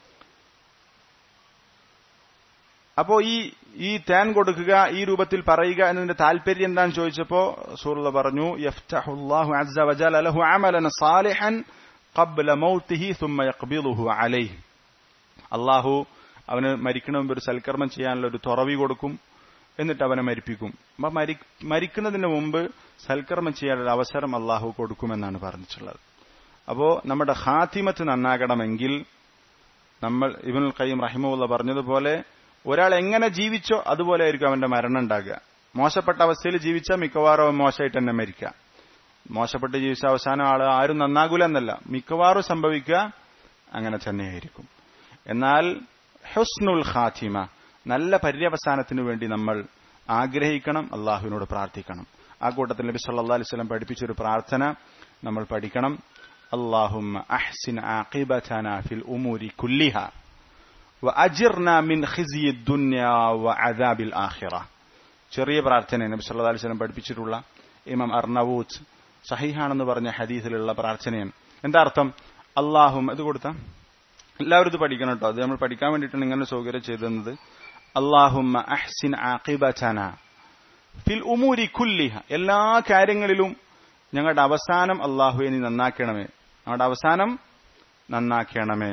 അപ്പോ ഈ ഈ തേൻ കൊടുക്കുക ഈ രൂപത്തിൽ പറയുക എന്നതിന്റെ താല്പര്യം എന്താണെന്ന് ചോദിച്ചപ്പോ സൂറുള്ള പറഞ്ഞു യഫ്തഹുല്ലാഹു അസ്സ വജല ലഹു അമലൻ സാലിഹൻ ഖബ്ല മൗതിഹി സുമ്മ യഖ്ബിദുഹു അലൈഹി അള്ളാഹു അവന് മരിക്കണ മുമ്പ് ഒരു സൽക്കർമ്മം ചെയ്യാനുള്ള ഒരു തുറവി കൊടുക്കും എന്നിട്ട് അവനെ മരിപ്പിക്കും അപ്പൊ മരിക്കുന്നതിന് മുമ്പ് സൽക്കർമ്മം ചെയ്യാനുള്ള അവസരം അള്ളാഹു കൊടുക്കുമെന്നാണ് പറഞ്ഞിട്ടുള്ളത് അപ്പോ നമ്മുടെ ഹാത്തിമത്ത് നന്നാകണമെങ്കിൽ നമ്മൾ ഇബനുൽ ഖയ്യം റഹിമുള്ള പറഞ്ഞതുപോലെ ഒരാൾ എങ്ങനെ ജീവിച്ചോ അതുപോലെ ആയിരിക്കും അവന്റെ മരണം ഉണ്ടാകുക മോശപ്പെട്ട അവസ്ഥയിൽ ജീവിച്ചാൽ മിക്കവാറും മോശമായിട്ട് തന്നെ മരിക്കുക മോശപ്പെട്ട് ജീവിച്ച അവസാനം ആൾ ആരും നന്നാകൂല എന്നല്ല മിക്കവാറും സംഭവിക്കുക അങ്ങനെ തന്നെയായിരിക്കും എന്നാൽ ഹുസ്നുൽ ഖാത്തിമ നല്ല പര്യവസാനത്തിനു വേണ്ടി നമ്മൾ ആഗ്രഹിക്കണം അള്ളാഹുവിനോട് പ്രാർത്ഥിക്കണം ആ കൂട്ടത്തിൽ നബി സല്ലല്ലാഹു അലൈഹി വസല്ലം പഠിപ്പിച്ചൊരു പ്രാർത്ഥന നമ്മൾ പഠിക്കണം അള്ളാഹുമ്മ അഹ്സിൻ ആഖിബതന ഫിൽ ഉമൂരി കുല്ലിഹ വഅജിർന മിൻ ഖിസിയി ദുനിയ വഅദാബിൽ ആഖിറ ചെറിയ പ്രാർത്ഥന നബി സല്ലല്ലാഹു അലൈഹി വസല്ലം പഠിപ്പിച്ചിട്ടുള്ള ഇമാം അർണവൂത്ത് സഹീഹാണെന്ന് പറഞ്ഞ ഹദീസിലുള്ള പ്രാർത്ഥനയാണ് എന്താ അർത്ഥം അള്ളാഹും ഇത് കൊടുത്ത എല്ലാവരും ഇത് പഠിക്കണം കേട്ടോ അത് നമ്മൾ പഠിക്കാൻ വേണ്ടിയിട്ടാണ് ഇങ്ങനെ സൗകര്യം ചെയ്തത് അള്ളാഹുമ്മ അഹ്സിൻ ആഖിബതന ഫിൽ ഉമൂരി കുല്ലിഹ എല്ലാ കാര്യങ്ങളിലും ഞങ്ങളുടെ അവസാനം അള്ളാഹുവെ നീ നന്നാക്കണമേ ഞങ്ങളുടെ അവസാനം നന്നാക്കണമേ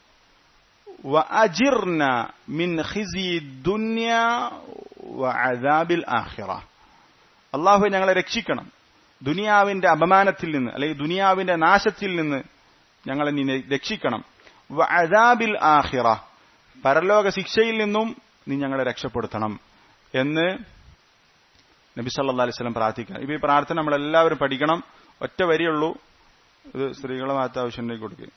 വഅജിർന മിൻ ഖിസി ദുനിയ വഅദാബിൽ ആഖിറ അള്ളാഹുവെ ഞങ്ങളെ രക്ഷിക്കണം ദുനിയാവിന്റെ അപമാനത്തിൽ നിന്ന് അല്ലെങ്കിൽ ദുനിയാവിന്റെ നാശത്തിൽ നിന്ന് ഞങ്ങളെ നീ രക്ഷിക്കണം വഅദാബിൽ ആഖിറ പരലോക ശിക്ഷയിൽ നിന്നും നീ ഞങ്ങളെ രക്ഷപ്പെടുത്തണം എന്ന് നബി സല്ലാ അലൈഹി സ്വലം പ്രാർത്ഥിക്കണം ഇപ്പൊ ഈ പ്രാർത്ഥന നമ്മൾ എല്ലാവരും പഠിക്കണം ഒറ്റ വരിയുള്ളൂ ഇത് സ്ത്രീകളെ മാത്രം ആവശ്യമുണ്ടെങ്കിൽ കൊടുക്കുക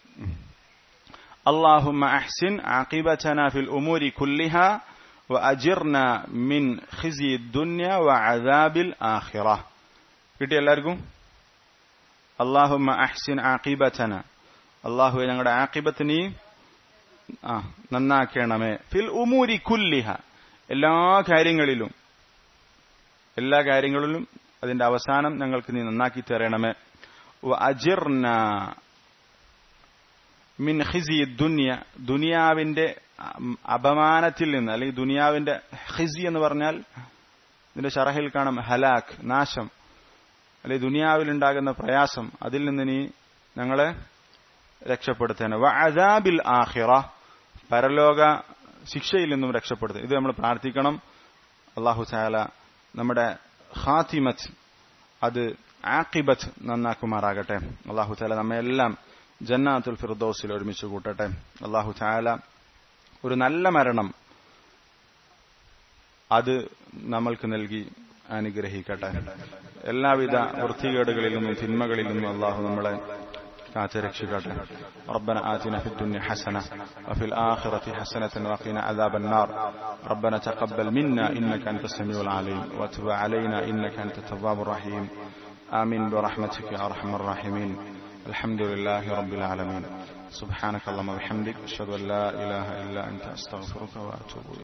اللهم أحسن عاقبتنا في الأمور كلها وأجرنا من خزي الدنيا وعذاب الآخرة കിട്ടി എല്ലാവർക്കും അള്ളാഹുമ്മ അഹ്സിൻ ആഖിബത്തന അള്ളാഹു ഞങ്ങളുടെ ആഖിബത്ത് നീ ആ നന്നാക്കണമേ ഫിൽ ഉമൂരി കുല്ലിഹ എല്ലാ കാര്യങ്ങളിലും എല്ലാ കാര്യങ്ങളിലും അതിന്റെ അവസാനം ഞങ്ങൾക്ക് നീ നന്നാക്കി തരണമേ അജിർന മിൻ ഹിസി ദുനിയ ദുനിയാവിന്റെ അപമാനത്തിൽ നിന്ന് അല്ലെങ്കിൽ ദുനിയാവിന്റെ ഹിസി എന്ന് പറഞ്ഞാൽ ഇതിന്റെ ഷറഹിൽ കാണാം ഹലാഖ് നാശം അല്ലെങ്കിൽ ദുനിയാവിലുണ്ടാകുന്ന പ്രയാസം അതിൽ നിന്ന് നീ ഞങ്ങളെ രക്ഷപ്പെടുത്തേനെ വഅദാബിൽ ആഖിറ പരലോക ശിക്ഷയിൽ നിന്നും രക്ഷപ്പെടുത്തുക ഇത് നമ്മൾ പ്രാർത്ഥിക്കണം അള്ളാഹു ചാല നമ്മുടെ ഖാത്തിമത്ത് അത് ആക്കിബത്ത് നന്നാക്കുമാറാകട്ടെ അള്ളാഹു ചാല നമ്മയെല്ലാം ജന്നാത്തുൽ ഫിർദോസിൽ ഒരുമിച്ച് കൂട്ടട്ടെ അള്ളാഹു ചാല ഒരു നല്ല മരണം അത് നമ്മൾക്ക് നൽകി അനുഗ്രഹിക്കട്ടെ എല്ലാവിധ വൃത്തികേടുകളിൽ നിന്നും തിന്മകളിൽ നിന്നും അള്ളാഹു നമ്മളെ കാത്തുരക്ഷിക്കട്ടെ ربنا آتنا في الدنيا حسنة وفي الآخرة حسنة وقنا عذاب النار ربنا تقبل منا إنك أنت السميع العليم وتب علينا إنك أنت التواب الرحيم آمين برحمتك يا أرحم الراحمين الحمد لله رب العالمين سبحانك اللهم وبحمدك أشهد أن لا إله إلا أنت أستغفرك وأتوب إليك